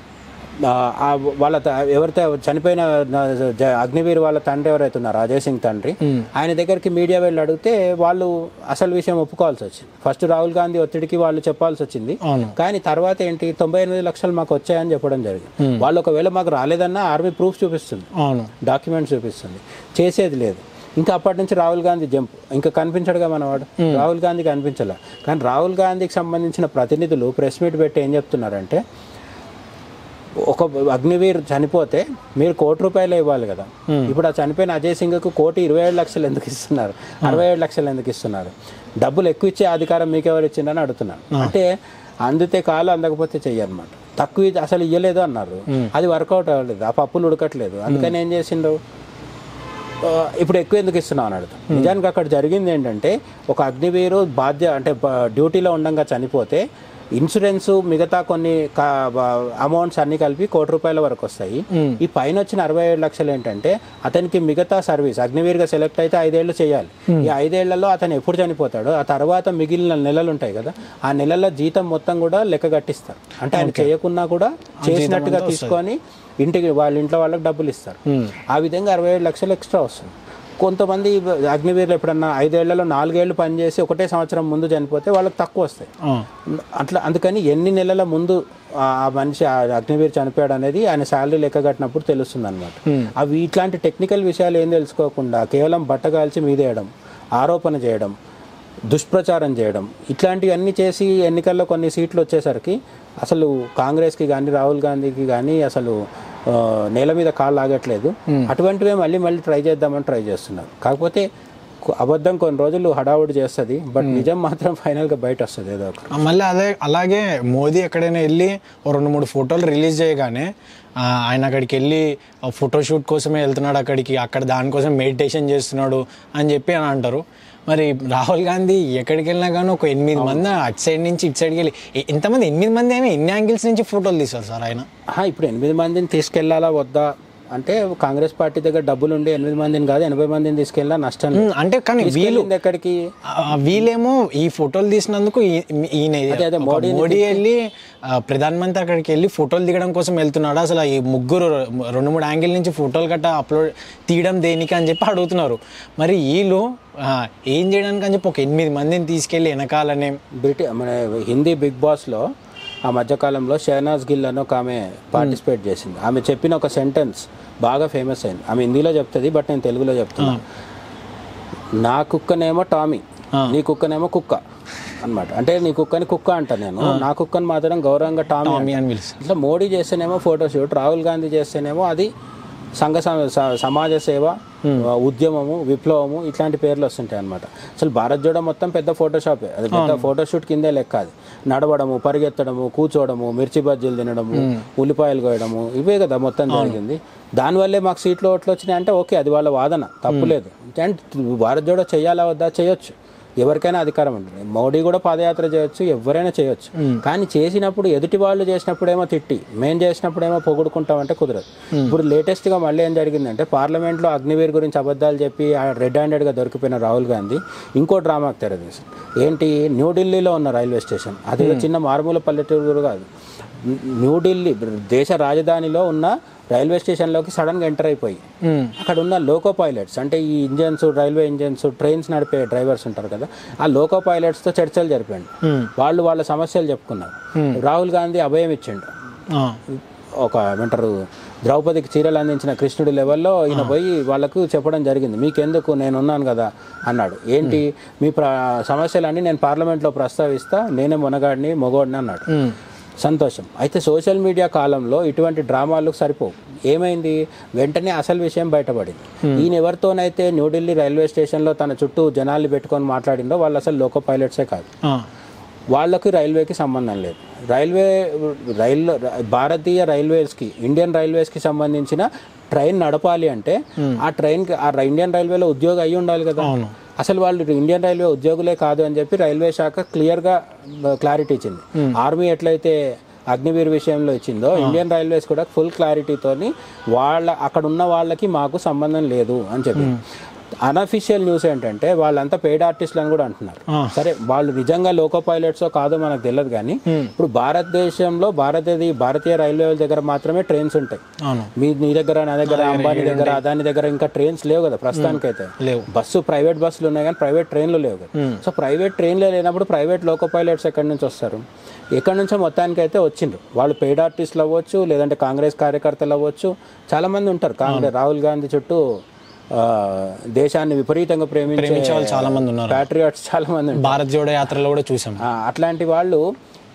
ఆ, ఆ వాళ్ళ త- ఎవరైతే చనిపోయిన నా- జ- అగ్నివీర్ వాళ్ళ తండ్రి ఎవరైతే ఉన్నారో అజయ్ సింగ్ తండ్రి మ్, ఆయన దగ్గరికి మీడియా వెళ్ళి అడిగితే వాళ్ళు అసలు విషయం ఒప్పుకోవాల్సి వచ్చింది ఫస్ట్ రాహుల్ గాంధీ ఒత్తిడికి వాళ్ళు చెప్పాల్సి వచ్చింది అవును కానీ తర్వాత ఏంటి తొంభై ఎనిమిది లక్షలు మాకు వచ్చాయని చెప్పడం జరిగింది వాళ్ళు ఒకవేళ మాకు రాలేదన్నా ఆర్మీ ప్రూఫ్ చూపిస్తుంది అవును డాక్యుమెంట్స్ చూపిస్తుంది చేసేది లేదు ఇంకా అప్పటి నుంచి రాహుల్ గాంధీ జంప్ ఇంకా కనిపించడుగా మనవాడు రాహుల్ గాంధీ కనిపించలే కానీ రాహుల్ గాంధీకి సంబంధించిన ప్రతినిధులు ప్రెస్ మీట్ పెట్టి ఏం చెప్తున్నారంటే ఒక అగ్నివీర్ చనిపోతే మీరు కోటి రూపాయలు ఇవ్వాలి కదా ఇప్పుడు ఆ చనిపోయిన అజయ్ సింగ్కు కోటి ఇరవై ఏడు లక్షలు ఎందుకు ఇస్తున్నారు అరవై ఏడు లక్షలు ఎందుకు ఇస్తున్నారు డబ్బులు ఎక్కువ ఇచ్చే అధికారం మీకు ఎవరు ఇచ్చిందని అడుగుతున్నాను అంటే అందితే కాలు అందకపోతే చెయ్యన్నమాట తక్కువ ఇచ్చి- అసలు ఇయ్యలేదు అన్నారు అది వర్కౌట్ అవ్వలేదు ఆ పప్పులు ఉడకట్లేదు అందుకని ఏం చేసిండు ఆ, ఇప్పుడు ఎక్కువ ఎందుకు ఇస్తున్నావు అని అడుగుతాం నిజానికి అక్కడ జరిగింది ఏంటంటే ఒక అగ్నివీరు బాధ్య అంటే బ- డ్యూటీలో ఉండగా చనిపోతే ఇన్సూరెన్స్ మిగతా కొన్ని అమౌంట్స్ అన్ని కలిపి కోటి రూపాయల వరకు వస్తాయి ఈ పైన వచ్చిన అరవై ఏడు లక్షలు ఏంటంటే అతనికి మిగతా సర్వీస్ అగ్నివీర్గా సెలెక్ట్ అయితే ఐదేళ్లు చేయాలి ఈ ఐదేళ్లలో అతను ఎప్పుడు చనిపోతాడో ఆ తర్వాత మిగిలిన నెలలు ఉంటాయి కదా ఆ నెలల జీతం మొత్తం కూడా లెక్క కట్టిస్తారు అంటే ఆయన చేయకున్నా కూడా చేసినట్టుగా తీసుకొని ఇంటికి వాళ్ళ ఇంట్లో వాళ్ళకి డబ్బులు ఇస్తారు ఆ విధంగా అరవై ఏడు లక్షలు ఎక్స్ట్రా వస్తుంది కొంతమంది అగ్నివీరులు ఎప్పుడన్నా ఐదేళ్లలో నాలుగేళ్లు పనిచేసి ఒకటే సంవత్సరం ముందు చనిపోతే వాళ్ళకి తక్కువ వస్తాయి ఆ, అట్లా అందుకని ఎన్ని నెలల ముందు ఆ ఆ మనిషి ఆ అగ్నివీర్ చనిపోయాడు అనేది ఆయన శాలరీ లెక్క కట్టినప్పుడు తెలుస్తుంది అనమాట అవి ఇట్లాంటి టెక్నికల్ విషయాలు ఏం తెలుసుకోకుండా కేవలం బట్టగాల్చి మీదేయడం ఆరోపణ చేయడం దుష్ప్రచారం చేయడం ఇట్లాంటివన్నీ చేసి ఎన్నికల్లో కొన్ని సీట్లు వచ్చేసరికి అసలు కాంగ్రెస్కి కానీ రాహుల్ గాంధీకి కానీ అసలు ఆ, నేల మీద కాళ్ళు ఆగట్లేదు అటువంటివే మళ్ళీ మళ్ళీ ట్రై చేద్దామని ట్రై చేస్తున్నారు కాకపోతే కొ- అబద్ధం కొన్ని రోజులు హడావుడి చేస్తుంది బట్ నిజం మాత్రం ఫైనల్గా బయట వస్తుంది ఏదో ఒక ఆ, మళ్ళీ అదే అలాగే మోదీ ఎక్కడైనా వెళ్ళి ఓ రెండు మూడు ఫోటోలు రిలీజ్ చేయగానే ఆ, ఆయన అక్కడికి వెళ్ళి ఫోటోషూట్ కోసమే వెళ్తున్నాడు అక్కడికి అక్కడ దానికోసం మెడిటేషన్ చేస్తున్నాడు అని చెప్పి అని అంటారు మరి రాహుల్ గాంధీ ఎక్కడికి వెళ్ళినా కానీ ఒక ఎనిమిది మంది అటు సైడ్ నుంచి ఇటు సైడ్కి వెళ్ళి ఎ- ఎంతమంది ఎనిమిది మంది అయినా ఎన్ని యాంగిల్స్ నుంచి ఫోటోలు తీస్తారు సార్ ఆయన ఆహా, ఇప్పుడు ఎనిమిది మందిని తీసుకెళ్లాలా వద్దా అంటే కాంగ్రెస్ పార్టీ దగ్గర డబ్బులు ఉండి ఎనిమిది మందిని కాదు ఎనభై మందిని తీసుకెళ్ళినా నష్టం లేదు. ఉమ్, అంటే కానీ వీళ్ళు తీసుకెళ్ళింది ఎక్కడికి ఆ, వీళ్ళేమో ఈ ఫోటోలు తీసినందుకు ఈ- ఈయన అదే, ఒక మోడీ వెళ్ళి ఆ, ప్రధానమంత్రి అక్కడికి వెళ్ళి ఫోటోలు దిగడం కోసం వెళ్తున్నాడు అసలు ఈ ముగ్గురు రెండు మూడు యాంగిల్ నుంచి ఫోటోలు గట్ట అప్లోడ్ తీయడం దేనికి అని చెప్పి అడుగుతున్నారు మరి వీళ్ళు ఆ, ఏం చేయడానికి అని చెప్పి ఒక ఎనిమిది మందిని తీసుకెళ్ళి వెనకాలనే బ్రిటి మన హిందీ బిగ్ బాస్లో ఆ మధ్యకాలంలో షహనాజ్ గిల్ అని ఒక ఆమె పార్టిసిపేట్ చేసింది ఆమె చెప్పిన ఒక సెంటెన్స్ బాగా ఫేమస్ అయింది ఆమె హిందీలో చెప్తుంది బట్ నేను తెలుగులో చెప్తున్నాను నా కుక్కనేమో టామీ నీ కుక్కనేమో కుక్క అన్నమాట అంటే నీ కుక్కని కుక్క అంట నేను నా కుక్కని మాత్రం గౌరవంగా టామీ టామీ అంట. అని పిలుస్తారు ఇట్లా మోడీ చేస్తేనేమో ఫోటోషూట్ రాహుల్ గాంధీ చేస్తేనేమో అది సంఘ సమ- స- సమాజ సేవ ఉద్యమము విప్లవము ఇట్లాంటి పేర్లు వస్తుంటాయి అనమాట అసలు భారత్ జోడో మొత్తం పెద్ద ఫోటోషాపే అది పెద్ద ఫోటోషూట్ కిందే లెక్క అది నడవడము పరిగెత్తడము కూర్చోవడము మిర్చి బజ్జీలు తినడము ఉల్లిపాయలు కోయడము ఇవే కదా మొత్తం జరిగింది దానివల్లే మాకు సీట్లు ఓట్లు వచ్చినాయి అంటే ఓకే అది వాళ్ళ వాదన తప్పులేదు అంటే భారత్ జోడో చేయాలా వద్దా చేయొచ్చు ఎవరికైనా అధికారం ఉంటుంది మోడీ కూడా పాదయాత్ర చేయొచ్చు ఎవరైనా చేయొచ్చు కానీ చేసినప్పుడు ఎదుటి వాళ్ళు చేసినప్పుడేమో తిట్టి మేము చేసినప్పుడేమో పొగుడుకుంటామంటే కుదరదు ఇప్పుడు లేటెస్ట్ గా మళ్ళీ ఏం జరిగిందంటే పార్లమెంట్ లో అగ్నివీర్ గురించి అబద్ధాలు చెప్పి రెడ్ హ్యాండెడ్ గా దొరికిపోయిన రాహుల్ గాంధీ ఇంకో డ్రామాకు తెరదీశారు ఏంటి న్యూఢిల్లీలో ఉన్న రైల్వే స్టేషన్ అది చిన్న మారుమూల పల్లెటూరు కాదు న్యూఢిల్లీ దేశ రాజధానిలో ఉన్న రైల్వే స్టేషన్లోకి సడన్గా ఎంటర్ అయిపోయి అక్కడ ఉన్న లోకో పైలట్స్ అంటే ఈ ఇంజన్స్ రైల్వే ఇంజన్స్ ట్రైన్స్ నడిపే డ్రైవర్స్ ఉంటారు కదా ఆ లోకో పైలట్స్తో చర్చలు జరిపాడు వాళ్ళు వాళ్ళ సమస్యలు చెప్పుకున్నారు రాహుల్ గాంధీ అభయం ఇచ్చిండు ఆ, ఒక ఏమంటారు ద్రౌపదికి చీరలు అందించిన కృష్ణుడి లెవెల్లో ఈయన పోయి వాళ్ళకు చెప్పడం జరిగింది మీకెందుకు నేను ఉన్నాను కదా అన్నాడు ఏంటి మీ ప్ర సమస్యలన్నీ నేను పార్లమెంట్లో ప్రస్తావిస్తా నేనే మొనగాడిని మొగోడిని అన్నాడు సంతోషం అయితే సోషల్ మీడియా కాలంలో ఇటువంటి డ్రామాలు సరిపోవు ఏమైంది వెంటనే అసలు విషయం బయటపడింది ఈయన ఎవరితోనైతే న్యూఢిల్లీ రైల్వే స్టేషన్లో తన చుట్టూ జనాల్ని పెట్టుకొని మాట్లాడిండో వాళ్ళు అసలు లోకో పైలట్సే కాదు ఆ, వాళ్ళకి రైల్వేకి సంబంధం లేదు రైల్వే రైల్ భారతీయ రైల్వేస్కి ఇండియన్ రైల్వేస్కి సంబంధించిన ట్రైన్ నడపాలి అంటే ఆ ట్రైన్కి ఆ రై- ఇండియన్ రైల్వేలో ఉద్యోగం అయి ఉండాలి కదా అవును. అసలు వాళ్ళు ఇండియన్ రైల్వే ఉద్యోగులే కాదు అని చెప్పి రైల్వే శాఖ క్లియర్గా క్లారిటీ ఇచ్చింది ఆర్మీ ఎట్లయితే అగ్నివీర్ విషయంలో ఇచ్చిందో ఇండియన్ రైల్వేస్ కూడా ఫుల్ క్లారిటీతోని వాళ్ళ అక్కడ ఉన్న వాళ్ళకి మాకు సంబంధం లేదు అని చెప్పి అనఫిషియల్ న్యూస్ ఏంటంటే వాళ్ళంతా పెయిడ్ ఆర్టిస్టులు అని కూడా అంటున్నారు సరే వాళ్ళు నిజంగా లోకో పైలట్స్ కాదో మనకు తెలియదు కానీ ఇప్పుడు భారతదేశంలో భారతీయ భారతీయ రైల్వే దగ్గర మాత్రమే ట్రైన్స్ ఉంటాయి అవును మీ నీ దగ్గర నా దగ్గర అంబానీ దగ్గర అదాని దగ్గర ఇంకా ట్రైన్స్ లేవు కదా ప్రస్తుతానికైతే లేవు. బస్సు ప్రైవేట్ బస్సులు ఉన్నాయి కానీ ప్రైవేట్ ట్రైన్లు లేవు కదా సో ప్రైవేట్ ట్రైన్లే లేనప్పుడు ప్రైవేట్ లోకో పైలట్స్ ఎక్కడి నుంచి వస్తారు ఎక్కడి నుంచో మొత్తానికి అయితే వచ్చిండ్రు వాళ్ళు పెయిడ్ ఆర్టిస్టులు అవ్వచ్చు లేదంటే కాంగ్రెస్ కార్యకర్తలు అవ్వచ్చు చాలా మంది ఉంటారు కాంగ్రెస్ రాహుల్ గాంధీ చుట్టూ ఆ, దేశాన్ని విపరీతంగా ప్రేమించే ప్రేమించే వాళ్ళు చాలా మంది ఉన్నారు ప్యాట్రియాట్స్ చాలా మంది ఉంటారు భారత్ జోడో యాత్రలో కూడా చూసాం ఆ, అట్లాంటి వాళ్ళు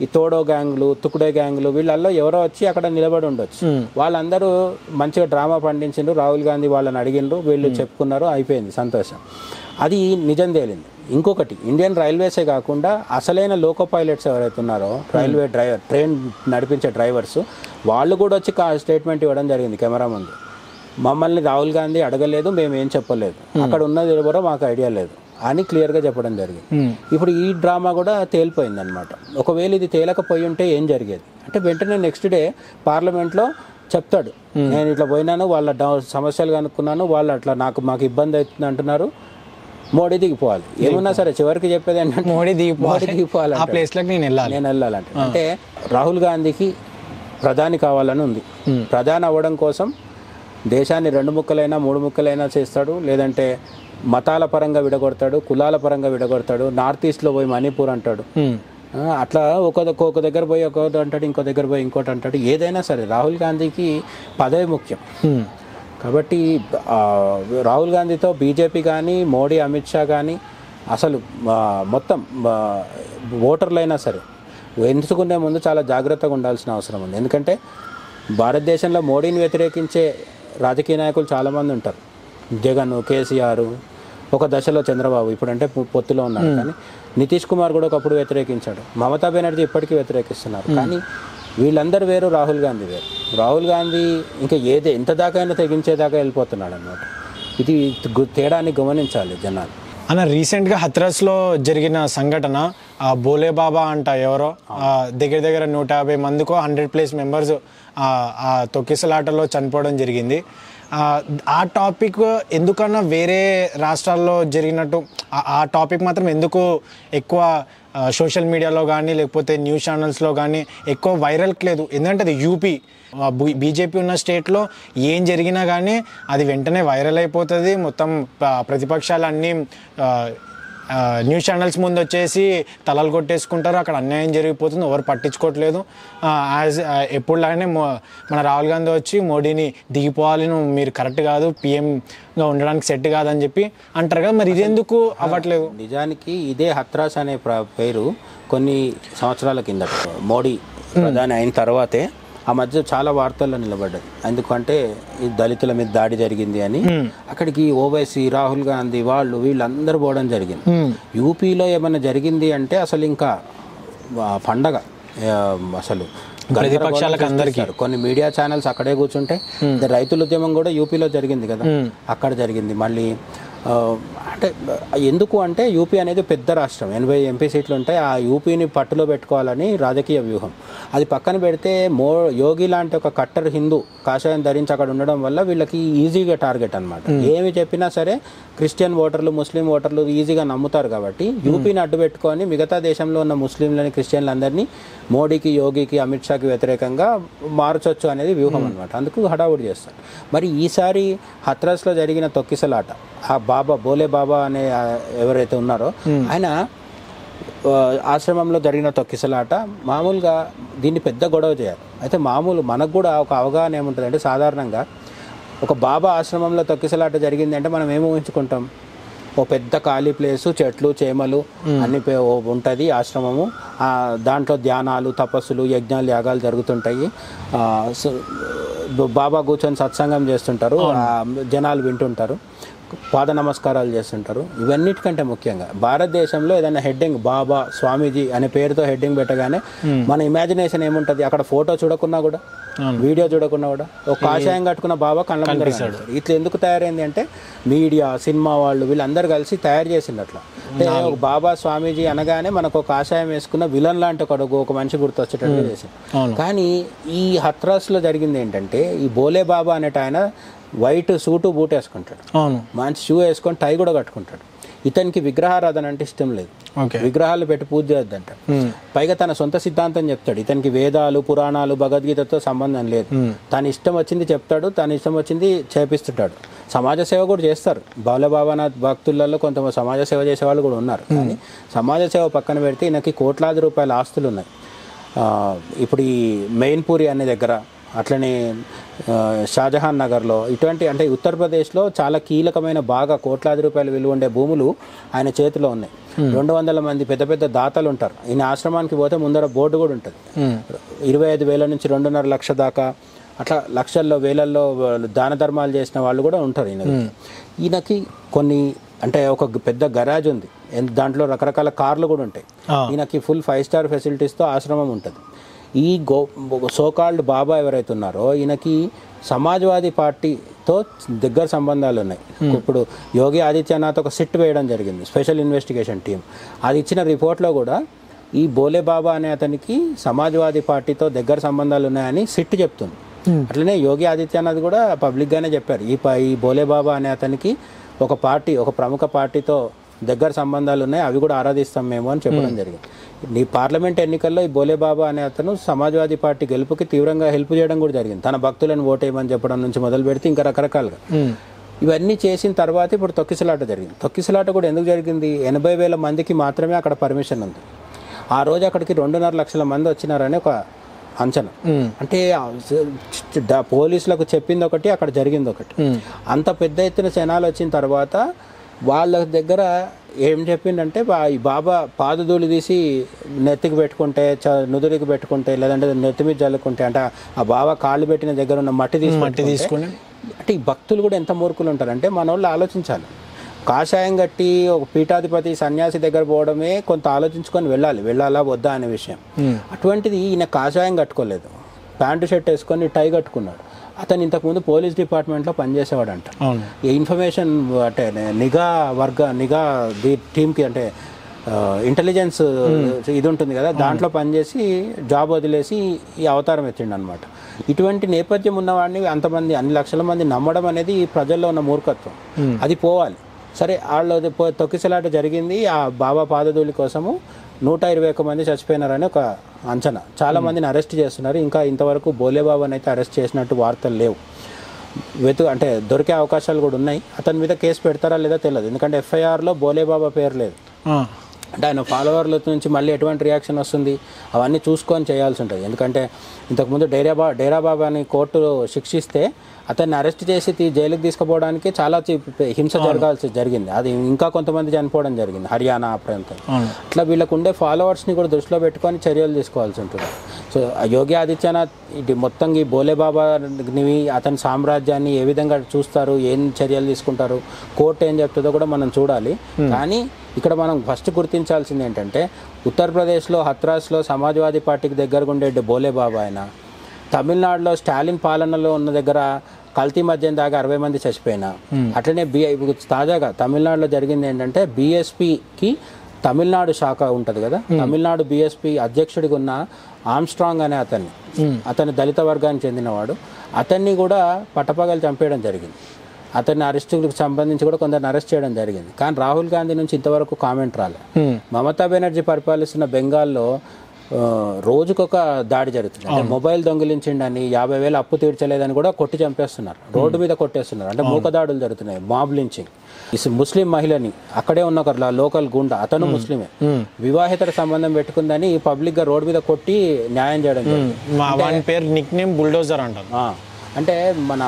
ఈ తోడో గ్యాంగ్లు తుకుడే గ్యాంగ్లు వీళ్ళల్లో ఎవరో వచ్చి అక్కడ నిలబడి ఉండొచ్చు వాళ్ళందరూ మంచిగా డ్రామా పండించిండ్రు రాహుల్ గాంధీ వాళ్ళని అడిగిండ్రు వీళ్ళు చెప్పుకున్నారు అయిపోయింది సంతోషం అది నిజం తేలింది ఇంకొకటి ఇండియన్ రైల్వేసే కాకుండా అసలైన లోకో పైలట్స్ ఎవరైతే ఉన్నారో రైల్వే డ్రైవర్ ట్రైన్ నడిపించే డ్రైవర్స్ వాళ్ళు కూడా వచ్చి స్టేట్మెంట్ ఇవ్వడం జరిగింది కెమెరా ముందు మమ్మల్ని రాహుల్ గాంధీ అడగలేదు మేము ఏం చెప్పలేదు అక్కడ ఉన్నది ఎవరో మాకు ఐడియా లేదు అని క్లియర్గా చెప్పడం జరిగింది ఇప్పుడు ఈ డ్రామా కూడా తేలిపోయింది అనమాట ఒకవేళ ఇది తేలకపోయి ఉంటే ఏం జరిగేది అంటే వెంటనే నెక్స్ట్ డే పార్లమెంట్లో చెప్తాడు నేను ఇట్లా పోయినాను వాళ్ళ డౌ- సమస్యలు కనుక్కున్నాను వాళ్ళు అట్లా నాకు మాకు ఇబ్బంది అవుతుంది అంటున్నారు మోడీ దిగిపోవాలి ఏమున్నా సరే చివరికి చెప్పేది ఏంటంటే మోడీ దిగిపోవాలి మోడీ దిగిపోవాలి ఆ ప్లేస్లోకి నేను వెళ్ళాలి నేను వెళ్ళాలంటే అంటే రాహుల్ గాంధీకి ప్రధాని కావాలని ఉంది ప్రధాని అవ్వడం కోసం దేశాన్ని రెండు ముక్కలైనా మూడు ముక్కలైనా చేస్తాడు లేదంటే మతాల పరంగా విడగొడతాడు కులాల పరంగా విడగొడతాడు నార్త్ ఈస్ట్లో పోయి మణిపూర్ అంటాడు హ్మ్. ఆ, అట్లా ఒక ఒక దగ్గర పోయి ఒకటి అంటాడు ఇంకో దగ్గర పోయి ఇంకోటి అంటాడు ఏదైనా సరే రాహుల్ గాంధీకి పదవి ముఖ్యం హ్మ్. కాబట్టి ఆ, రాహుల్ గాంధీతో బీజేపీ కానీ మోడీ అమిత్ షా కానీ అసలు ఆ, మొత్తం ఆ, ఓటర్లైనా సరే ఎంచుకునే ముందు చాలా జాగ్రత్తగా ఉండాల్సిన అవసరం ఉంది ఎందుకంటే భారతదేశంలో మోడీని వ్యతిరేకించే రాజకీయ నాయకులు చాలామంది ఉంటారు జగన్ కేసీఆర్ ఒక దశలో చంద్రబాబు ఇప్పుడంటే పొ- పొత్తులో ఉన్నారు కానీ నితీష్ కుమార్ కూడా ఒకప్పుడు వ్యతిరేకించాడు మమతా బెనర్జీ ఇప్పటికీ వ్యతిరేకిస్తున్నారు కానీ వీళ్ళందరూ వేరు రాహుల్ గాంధీ వేరు రాహుల్ గాంధీ ఇంకా ఏదే ఎంత దాకైనా తెగించేదాకా వెళ్ళిపోతున్నాడు అన్నమాట ఇది గు- తేడాన్ని గమనించాలి జనాలు అన్న రీసెంట్గా హత్రస్లో జరిగిన సంఘటన ఆ బోలే బాబా అంట ఎవరో ఆ దగ్గర దగ్గర నూట యాభై మందికో హండ్రెడ్ ప్లేస్ మెంబర్స్ ఆ తొక్కిసలాటలో చనిపోవడం జరిగింది ఆ, ఆ టాపిక్ ఎందుకన్నా వేరే రాష్ట్రాల్లో జరిగినట్టు ఆ- ఆ టాపిక్ మాత్రం ఎందుకు ఎక్కువ సోషల్ మీడియాలో కానీ లేకపోతే న్యూస్ ఛానల్స్లో కానీ ఎక్కువ వైరల్కి లేదు ఎందుకంటే అది యూపీ బీజేపీ ఉన్న స్టేట్లో ఏం జరిగినా కానీ అది వెంటనే వైరల్ అయిపోతుంది మొత్తం ప- ప్రతిపక్షాలు అన్నీ ఆ, ఆ, న్యూస్ ఛానల్స్ ముందు వచ్చేసి తలలు కొట్టేసుకుంటారు అక్కడ అన్యాయం జరిగిపోతుంది ఎవరు పట్టించుకోవట్లేదు యాజ్ ఎప్పుడులాగానే మో- మన రాహుల్ గాంధీ వచ్చి మోడీని దిగిపోవాలి నువ్వు మీరు కరెక్ట్ కాదు పిఎంగా ఉండడానికి సెట్ కాదని చెప్పి అంటారు కదా మరి ఇది ఎందుకు అవ్వట్లేదు నిజానికి ఇదే హత్రాస్ అనే ప్ర- పేరు కొన్ని సంవత్సరాల కిందట మోడీ ప్రధాని అయిన తర్వాతే ఆ మధ్య చాలా వార్తల్లో నిలబడ్డది ఎందుకంటే ఈ దళితుల మీద దాడి జరిగింది అని అక్కడికి ఓవైసీ రాహుల్ గాంధీ వాళ్ళు వీళ్ళందరూ పోవడం జరిగింది యూపీలో ఏమైనా జరిగింది అంటే అసలు ఇంకా ఆ, పండగ ఆ, అసలు ప్రతిపక్షాలకు అందరికీ. చేస్తారు. కొన్ని మీడియా ఛానల్స్ అక్కడే కూర్చుంటే ద రైతుల ఉద్యమం కూడా యూపీలో జరిగింది కదా అక్కడ జరిగింది మళ్ళీ ఆ, అంటే ఆ, ఎందుకు అంటే యూపీ అనేది పెద్ద రాష్ట్రం ఎనభై ఎంపీ సీట్లు ఉంటాయి ఆ యూపీని పట్టులో పెట్టుకోవాలని రాజకీయ వ్యూహం అది పక్కన పెడితే మో యోగి లాంటి ఒక కట్టర్ హిందూ కాషాయం ధరించి అక్కడ ఉండడం వల్ల వీళ్ళకి ఈజీగా టార్గెట్ అన్నమాట ఏమి చెప్పినా సరే క్రిస్టియన్ ఓటర్లు ముస్లిం ఓటర్లు ఈజీగా నమ్ముతారు కాబట్టి యూపీని అడ్డు పెట్టుకొని మిగతా దేశంలో ఉన్న ముస్లింలని క్రిస్టియన్లందరినీ మోడీకి యోగికి అమిత్ షాకి వ్యతిరేకంగా మార్చొచ్చు అనేది వ్యూహం అనమాట అందుకు హడావుడి చేస్తారు మరి ఈసారి హత్రస్లో జరిగిన తొక్కిసలాట ఆ బాబా బోలే బాబా అనే ఆ ఎవరైతే ఉన్నారో ఆయన ఆ, ఆశ్రమంలో జరిగిన తొక్కిసలాట మామూలుగా దీన్ని పెద్ద గొడవ చేయాలి అయితే మామూలు మనకు కూడా ఒక అవగాహన ఏముంటుంది అంటే సాధారణంగా ఒక బాబా ఆశ్రమంలో తొక్కిసలాట జరిగింది అంటే మనం ఏమి ఊహించుకుంటాం ఓ పెద్ద ఖాళీ ప్లేసు చెట్లు చేమలు అన్ని పే- ఓ ఉంటుంది ఆశ్రమము ఆ, దాంట్లో ధ్యానాలు తపస్సులు యజ్ఞాలు యాగాలు జరుగుతుంటాయి ఆ, సో- బాబా కూర్చొని సత్సంగం చేస్తుంటారు ఆ, జనాలు వింటుంటారు పాద నమస్కారాలు చేస్తుంటారు ఇవన్నిటికంటే ముఖ్యంగా భారతదేశంలో ఏదైనా హెడ్డింగ్ బాబా స్వామీజీ అనే పేరుతో హెడ్డింగ్ పెట్టగానే మన ఇమాజినేషన్ ఏముంటది అక్కడ ఫోటో చూడకున్నా కూడా వీడియో చూడకున్నా కూడా ఒక కాషాయం కట్టుకున్న బాబా కళ్ళ ముందర కనిపిస్తాడు. ఇట్లా ఎందుకు తయారైంది అంటే మీడియా సినిమా వాళ్ళు వీళ్ళందరూ కలిసి తయారు చేసింది అట్లా అంటే ఒక బాబా స్వామీజీ అనగానే మనకు ఒక కాషాయం వేసుకున్న విలన్ లాంటి ఒక ఒక మనిషి గుర్తొచ్చేటట్టు చేసింది కానీ ఈ హత్రాస్లో జరిగింది ఏంటంటే ఈ బోలే బాబా అనేట ఆయన వైట్ సూటు బూట్ వేసుకుంటాడు అవును మంచి షూ వేసుకొని టై కూడా కట్టుకుంటాడు ఇతనికి విగ్రహారాధన అంటే ఇష్టం లేదు ఓకే విగ్రహాలు పెట్టి పూజ చేయొద్దంట పైగా తన సొంత సిద్ధాంతం చెప్తాడు ఇతనికి వేదాలు పురాణాలు భగవద్గీతతో సంబంధం లేదు తన ఇష్టం వచ్చింది చెప్తాడు తన ఇష్టం వచ్చింది చేపిస్తుంటాడు సమాజ సేవ కూడా చేస్తారు బాలబాబానాథ్ భక్తులలో కొంత సమాజ సేవ చేసే వాళ్ళు కూడా ఉన్నారు కానీ సమాజ సేవ పక్కన పెడితే ఈయనకి కోట్లాది రూపాయల ఆస్తులు ఉన్నాయి ఆ, ఇప్పుడు ఈ మెయిన్పూరి అనే దగ్గర అట్లనే ఆ, షాజహాన్ నగర్లో ఇటువంటి అంటే ఉత్తరప్రదేశ్లో చాలా కీలకమైన బాగా కోట్లాది రూపాయలు విలువ ఉండే భూములు ఆయన చేతిలో ఉన్నాయి రెండు వందల మంది పెద్ద పెద్ద దాతలు ఉంటారు ఈయన ఆశ్రమానికి పోతే ముందర బోర్డు కూడా ఉంటుంది ఇరవై ఐదు వేల నుంచి రెండున్నర లక్ష దాకా అట్లా లక్షల్లో వేలల్లో వాళ్ళు దాన ధర్మాలు చేసిన వాళ్ళు కూడా ఉంటారు ఈయన ఈయనకి కొన్ని అంటే ఒక గ- పెద్ద గరాజ్ ఉంది ఎన్- దాంట్లో రకరకాల కార్లు కూడా ఉంటాయి ఆ. ఈయనకి ఫుల్ ఫైవ్ స్టార్ ఫెసిలిటీస్తో ఆశ్రమం ఉంటుంది ఈ గో సోకాల్డ్ బాబా ఎవరైతే ఉన్నారో ఈయనకి సమాజ్వాదీ పార్టీతో దగ్గర సంబంధాలు ఉన్నాయి ఇప్పుడు యోగి ఆదిత్యనాథ్ ఒక సిట్ వేయడం జరిగింది స్పెషల్ ఇన్వెస్టిగేషన్ టీం అది ఇచ్చిన రిపోర్ట్లో కూడా ఈ బోలే బాబా అనే అతనికి సమాజ్వాదీ పార్టీతో దగ్గర సంబంధాలు ఉన్నాయని సిట్ చెప్తుంది అట్లనే యోగి ఆదిత్యనాథ్ కూడా పబ్లిక్గానే చెప్పారు ఈ ప- ఈ బోలే బాబా అనే అతనికి ఒక పార్టీ ఒక ప్రముఖ పార్టీతో దగ్గర సంబంధాలు ఉన్నాయి అవి కూడా ఆరాధిస్తాం మేము అని చెప్పడం జరిగింది ఈ పార్లమెంట్ ఎన్నికల్లో ఈ బోలే బాబా అనే అతను సమాజ్వాదీ పార్టీ గెలుపుకి తీవ్రంగా హెల్ప్ చేయడం కూడా జరిగింది తన భక్తులను ఓటేయమని చెప్పడం నుంచి మొదలు పెడితే ఇంకా రకరకాలుగా ఇవన్నీ చేసిన తర్వాత ఇప్పుడు తొక్కిసలాట జరిగింది తొక్కిసలాట కూడా ఎందుకు జరిగింది ఎనభై వేల మందికి మాత్రమే అక్కడ పర్మిషన్ ఉంది ఆ రోజు అక్కడికి రెండున్నర లక్షల మంది వచ్చినారని ఒక అంచనా అంటే ఆ స- డ- పోలీసులకు చెప్పింది ఒకటి అక్కడ జరిగింది ఒకటి అంత పెద్ద ఎత్తున జనాలు వచ్చిన తర్వాత వాళ్ళ దగ్గర ఏం చెప్పిండంటే బా- ఈ బాబా పాదధూళి తీసి నెత్తికి పెట్టుకుంటే చ నుదురికి పెట్టుకుంటే లేదంటే నెత్తి మీద జల్లుకుంటే అంటే ఆ బాబా కాళ్ళు పెట్టిన దగ్గర ఉన్న మట్టి తీసి మట్టి తీసుకొని అంటే ఈ భక్తులు కూడా ఎంత మూర్ఖులు ఉంటారంటే మన వాళ్ళు ఆలోచించాలి కాషాయం కట్టి ఒక పీఠాధిపతి సన్యాసి దగ్గర పోవడమే కొంత ఆలోచించుకొని వెళ్ళాలి వెళ్ళాలా వద్దా అనే విషయం అటువంటిది ఈయన కాషాయం కట్టుకోలేదు ప్యాంటు షర్ట్ వేసుకొని టై కట్టుకున్నాడు అతను ఇంతకుముందు పోలీస్ డిపార్ట్మెంట్లో పనిచేసేవాడంట అవును ఈ ఇన్ఫర్మేషన్ అంటే నిఘా వర్గ నిఘా దీ టీంకి అంటే ఇంటెలిజెన్స్ ఇది ఉంటుంది కదా దాంట్లో పనిచేసి జాబ్ వదిలేసి ఈ అవతారం ఎత్తిండు అనమాట ఇటువంటి నేపథ్యం ఉన్నవాడిని అంతమంది అన్ని లక్షల మంది నమ్మడం అనేది ఈ ప్రజల్లో ఉన్న మూర్ఖత్వం అది పోవాలి సరే వాళ్ళు అది పో- తొక్కిసలాట జరిగింది ఆ బాబా పాదధూళి కోసము నూట ఇరవై ఒక్క మంది చచ్చిపోయినారని ఒక అంచనా చాలా మందిని అరెస్ట్ చేస్తున్నారు ఇంకా ఇంతవరకు బోలేబాబాని అయితే అరెస్ట్ చేసినట్టు వార్తలు లేవు వెతు అంటే దొరికే అవకాశాలు కూడా ఉన్నాయి అతని మీద కేసు పెడతారా లేదా తెలియదు ఎందుకంటే ఎఫ్ఐఆర్లో బోలేబాబా పేరు లేదు ఆ, అంటే ఆయన ఫాలోవర్ల నుంచి మళ్ళీ ఎటువంటి రియాక్షన్ వస్తుంది అవన్నీ చూసుకొని చేయాల్సి ఉంటుంది ఎందుకంటే ఇంతకుముందు డైరా బా డైరా బాబాని కోర్టు శిక్షిస్తే అతన్ని అరెస్ట్ చేసి తీ- జైలుకి తీసుకుపోవడానికి చాలా చి- హింస జరగాల్సి జరిగింది అది ఇంకా కొంతమంది చనిపోవడం జరిగింది హర్యానా ఆ ప్రాంతం అవును అట్లా వీళ్ళకు ఉండే ఫాలోవర్స్ని కూడా దృష్టిలో పెట్టుకొని చర్యలు తీసుకోవాల్సి ఉంటుంది సో ఆ యోగి ఆదిత్యనాథ్ ఇది మొత్తం ఈ బోలేబాబాని అతని సామ్రాజ్యాన్ని ఏ విధంగా చూస్తారు ఏం చర్యలు తీసుకుంటారు కోర్టు ఏం చెప్తుందో కూడా మనం చూడాలి కానీ ఇక్కడ మనం ఫస్ట్ గుర్తించాల్సింది ఏంటంటే ఉత్తరప్రదేశ్లో హత్రాస్లో సమాజ్వాదీ పార్టీకి దగ్గరగా ఉండే బోలేబాబా ఆయన తమిళనాడులో స్టాలిన్ పాలనలో ఉన్న దగ్గర కల్తీ మద్యం దాకా అరవై మంది చచ్చిపోయినా అట్లనే బి ఇప్పుడు తాజాగా తమిళనాడులో జరిగింది ఏంటంటే బీఎస్పీకి తమిళనాడు శాఖ ఉంటుంది కదా తమిళనాడు బీఎస్పీ అధ్యక్షుడిగా ఉన్న ఆమ్స్ట్రాంగ్ అనే అతన్ని అతను దళిత వర్గానికి చెందినవాడు అతన్ని కూడా పట్టపగలు చంపేయడం జరిగింది అతన్ని అరెస్టులకు సంబంధించి కూడా కొందరిని అరెస్ట్ చేయడం జరిగింది కానీ రాహుల్ గాంధీ నుంచి ఇంతవరకు కామెంట్ రాలేదు ఉమ్, మమతా బెనర్జీ పరిపాలిస్తున్న బెంగాల్లో ఆ, రోజుకొక దాడి జరుగుతుంది అంటే మొబైల్ దొంగిలించిండని యాభై వేలు అప్పు తీర్చలేదని కూడా కొట్టి చంపేస్తున్నారు రోడ్డు మీద కొట్టేస్తున్నారు అంటే మూక దాడులు జరుగుతున్నాయి మాబ్ లించింగ్ ఇస్ ముస్లిం మహిళని అక్కడే ఉన్న ఒక లా- లోకల్ గుండా అతను ముస్లిమే వివాహితర సంబంధం పెట్టుకుందని పబ్లిక్ గా రోడ్డు మీద కొట్టి న్యాయం చేయడం జరిగింది. మా వాని పేరు నిక్ నేమ్ బుల్డోజర్ అంటారు ఆ, అంటే మన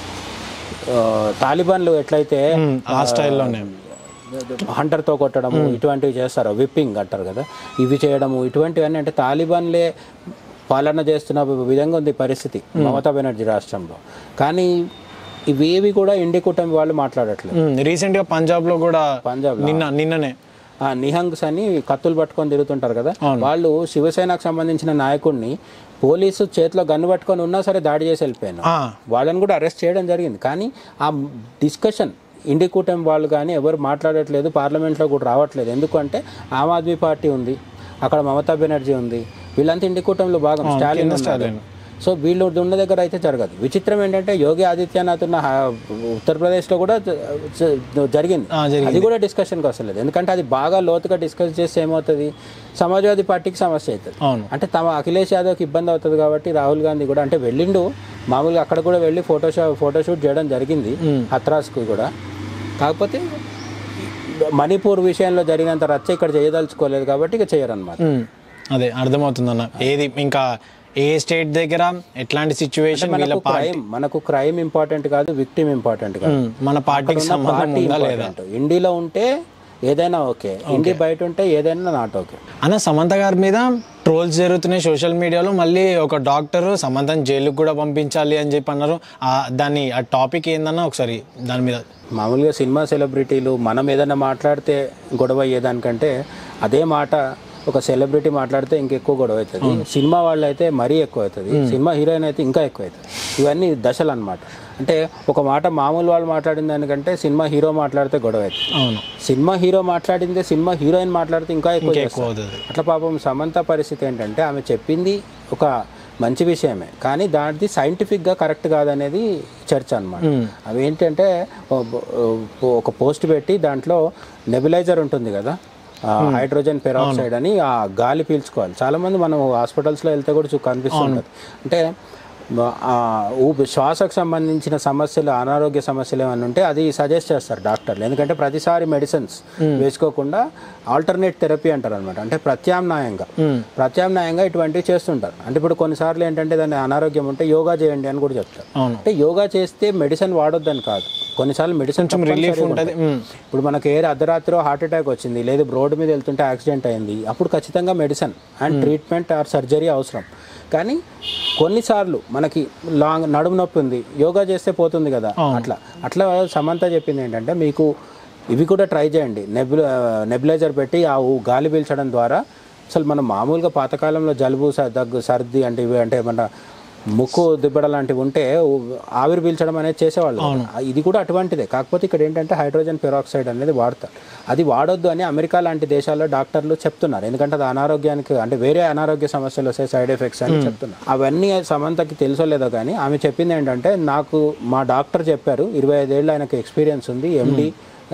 ఆ, తాలిబాన్లు ఎట్లయితే ఆ స్టైల్లోనే హంటర్తో కొట్టడము ఇటువంటివి చేస్తారు విప్పింగ్ అంటారు కదా ఇవి చేయడము ఇటువంటివన్నీ అంటే తాలిబాన్లే పాలన చేస్తున్న విధంగా ఉంది పరిస్థితి మమతా బెనర్జీ రాష్ట్రంలో కానీ ఇవేవి కూడా ఇండి కూటమి వాళ్ళు మాట్లాడట్లేదు రీసెంట్ గా పంజాబ్ లో కూడా పంజాబ్ నిన్న నిన్ననే ఆ నిహంగ్స్ అని కత్తులు పట్టుకొని తిరుగుతుంటారు కదా వాళ్ళు శివసేనకు సంబంధించిన నాయకుడిని పోలీసు చేతిలో గన్ను పట్టుకొని ఉన్నా సరే దాడి చేసి వెళ్ళిపోయాను ఆ, వాళ్ళని కూడా అరెస్ట్ చేయడం జరిగింది కానీ ఆ డిస్కషన్ ఇండి కూటమి వాళ్ళు కానీ ఎవరు మాట్లాడట్లేదు పార్లమెంట్లో కూడా రావట్లేదు ఎందుకంటే ఆమ్ ఆద్మీ పార్టీ ఉంది అక్కడ మమతా బెనర్జీ ఉంది వీళ్ళంతా ఇండి కూటమిలో భాగం స్టాలిన్ ఉన్నాడు. సో వీళ్ళు ఉన్న దగ్గర అయితే జరగదు విచిత్రం ఏంటంటే యోగి ఆదిత్యనాథ్ ఉన్న హా- ఉత్తరప్రదేశ్లో కూడా జ- జ- జరిగింది ఆ, జరిగింది. అది కూడా డిస్కషన్కి వస్తలేదు ఎందుకంటే అది బాగా లోతుగా డిస్కస్ చేస్తే ఏమవుతుంది సమాజ్వాదీ పార్టీకి సమస్య అవుతుంది అవును అంటే తమ అఖిలేష్ యాదవ్కి ఇబ్బంది అవుతుంది కాబట్టి రాహుల్ గాంధీ కూడా అంటే వెళ్ళిండు మామూలుగా అక్కడ కూడా వెళ్ళి ఫోటోషా ఫోటోషూట్ చేయడం జరిగింది హత్రాస్కి కూడా కాకపోతే మణిపూర్ విషయంలో జరిగినంత రచ్చ ఇక్కడ చేయదలుచుకోలేదు కాబట్టి ఇక చేయరన్నమాట ఉమ్, అదే అర్థమవుతుందన్న ఏది ఇంకా ఏ స్టేట్ దగ్గర ఎట్లాంటి సిచ్యువేషన్ వీళ్ళ మనకు క్రైమ్ మనకు క్రైమ్ ఇంపార్టెంట్ కాదు విక్టిమ్ ఇంపార్టెంట్ కాదు ఉమ్, మన పార్టీకి సంబంధం పార్టీ ఉందా లేదా ఇంపార్టెంట్ ఇండిలో ఉంటే ఏదైనా ఓకే ఇండి బయట ఉంటే ఏదైనా నాట్ ఓకే అన్న సమంత గారి మీద ట్రోల్స్ జరుగుతున్నాయి సోషల్ మీడియాలో మళ్ళీ ఒక డాక్టర్ సమంతని జైలుకు కూడా పంపించాలి అని చెప్పి అన్నారు ఆ దాని ఆ టాపిక్ ఏందన్నా ఒకసారి దాని మీద మామూలుగా సినిమా సెలబ్రిటీలు మనం ఏదైనా మాట్లాడితే గొడవ అయ్యేదానికంటే అదే మాట ఒక సెలబ్రిటీ మాట్లాడితే ఇంకెక్కువ గొడవ అవుతుంది సినిమా వాళ్ళు అయితే మరీ ఎక్కువ అవుతుంది సినిమా హీరోయిన్ అయితే ఇంకా ఎక్కువ అవుతుంది ఇవన్నీ దశలు అన్నమాట అంటే ఒక మాట మామూలు వాళ్ళు మాట్లాడిన దానికంటే సినిమా హీరో మాట్లాడితే గొడవ అవుతుంది అవును సినిమా హీరో మాట్లాడిందే సినిమా హీరోయిన్ మాట్లాడితే ఇంకా ఎక్కువ ఎక్కువ చేస్తారు. అవుతుంది అట్లా పాపం సమంత పరిస్థితి ఏంటంటే ఆమె చెప్పింది ఒక మంచి విషయమే కానీ దానిది సైంటిఫిక్గా కరెక్ట్ కాదనేది చర్చ అనమాట అవి ఏంటంటే ఓ- ఓ- ఒక పోస్ట్ పెట్టి దాంట్లో నెబిలైజర్ ఉంటుంది కదా ఆ హైడ్రోజన్ పెరాక్సైడ్ అని ఆ గాలి పీల్చుకోవాలి చాలా మంది మనం హాస్పిటల్స్లో వెళ్తే కూడా చూ కనిపిస్తుంటుంది అంటే మ- ఆ ఊపి శ్వాసకు సంబంధించిన సమస్యలు అనారోగ్య సమస్యలు ఏమైనా ఉంటే అది సజెస్ట్ చేస్తారు డాక్టర్లు ఎందుకంటే ప్రతిసారి మెడిసిన్స్ వేసుకోకుండా ఆల్టర్నేట్ థెరపీ అంటారు అనమాట అంటే ప్రత్యామ్నాయంగా ప్రత్యామ్నాయంగా ఇటువంటివి చేస్తుంటారు అంటే ఇప్పుడు కొన్నిసార్లు ఏంటంటే దాని అనారోగ్యం ఉంటే యోగా చేయండి అని కూడా చెప్తారు అవును అంటే యోగా చేస్తే మెడిసిన్ వాడొద్దని కాదు కొన్నిసార్లు మెడిసిన్ రిలీఫ్ ఉంటుంది ఉమ్, ఇప్పుడు మనకి ఏ అర్ధరాత్రి హార్ట్ అటాక్ వచ్చింది లేదు రోడ్డు మీద వెళ్తుంటే యాక్సిడెంట్ అయింది అప్పుడు ఖచ్చితంగా medicine and treatment or surgery అవసరం కానీ కొన్నిసార్లు మనకి లాంగ్ నడుము నొప్పి ఉంది యోగా చేస్తే పోతుంది కదా అట్లా అట్లా సమంత చెప్పింది ఏంటంటే మీకు ఇవి కూడా ట్రై చేయండి నెబుల నెబులైజర్ పెట్టి ఆ ఊ- గాలి పీల్చడం ద్వారా అసలు మనం మామూలుగా పాతకాలంలో జలుబు స- దగ్గు సర్ది అంటే ఇవి అంటే మన ముక్కు దిబ్బడ లాంటివి ఉంటే ఊ- ఆవిరి పీల్చడం అనేది చేసేవాళ్ళు ఆ, ఇది కూడా అటువంటిదే కాకపోతే ఇక్కడ ఏంటంటే హైడ్రోజన్ పెరాక్సైడ్ అనేది వాడతారు అది వాడొద్దు అని అమెరికా లాంటి దేశాల్లో డాక్టర్లు చెప్తున్నారు ఎందుకంటే అది అనారోగ్యానికి అంటే వేరే అనారోగ్య సమస్యలు వస్తాయి సైడ్ ఎఫెక్ట్స్ అని చెప్తున్నారు అవన్నీ సమంతకి తెలుసో లేదో కానీ ఆమె చెప్పింది ఏంటంటే నాకు మా డాక్టర్ చెప్పారు ఇరవై ఐదేళ్ళు ఆయనకు ఎక్స్పీరియన్స్ ఉంది ఎండి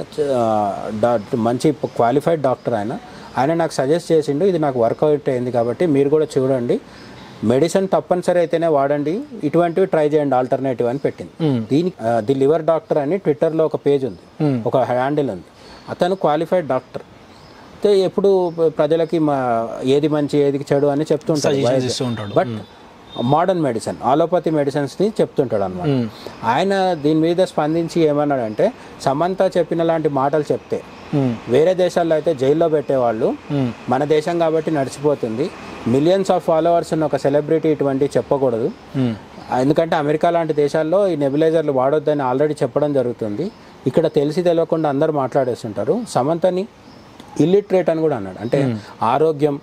మంచి క్వాలిఫైడ్ డాక్టర్ ఆయన ఆయన నాకు సజెస్ట్ చేసిండు ఇది నాకు వర్కౌట్ అయింది కాబట్టి మీరు కూడా చూడండి మెడిసిన్ తప్పనిసరి అయితేనే వాడండి ఇటువంటివి ట్రై చేయండి ఆల్టర్నేటివ్ అని పెట్టింది దీనికి ఆ, ది లివర్ డాక్టర్ అని ట్విట్టర్లో ఒక పేజ్ ఉంది ఒక హ్యాండిల్ ఉంది అతను క్వాలిఫైడ్ డాక్టర్ అయితే ఎప్పుడు ప్రజలకి మా ఏది మంచి ఏది చెడు అని చెప్తుంటాడు సజెషన్స్ ఇస్తూ ఉంటాడు బట్ మోడర్న్ మెడిసిన్ ఆలోపతి మెడిసిన్స్ని చెప్తుంటాడు అనమాట ఆయన దీని మీద స్పందించి ఏమన్నాడంటే సమంత చెప్పిన లాంటి మాటలు చెప్తే ఉమ్, వేరే దేశాల్లో అయితే జైల్లో పెట్టేవాళ్ళు మన దేశం కాబట్టి నడిచిపోతుంది మిలియన్స్ ఆఫ్ ఫాలోవర్స్ ఉన్న ఒక సెలబ్రిటీ ఇటువంటి చెప్పకూడదు ఉమ్, ఎందుకంటే అమెరికా లాంటి దేశాల్లో ఈ నెబిలైజర్లు వాడొద్దని ఆల్రెడీ చెప్పడం జరుగుతుంది ఇక్కడ తెలిసి తెలియకుండా అందరూ మాట్లాడేస్తుంటారు సమంతని ఇల్లిటరేట్ అని కూడా అన్నాడు అంటే ఆరోగ్యం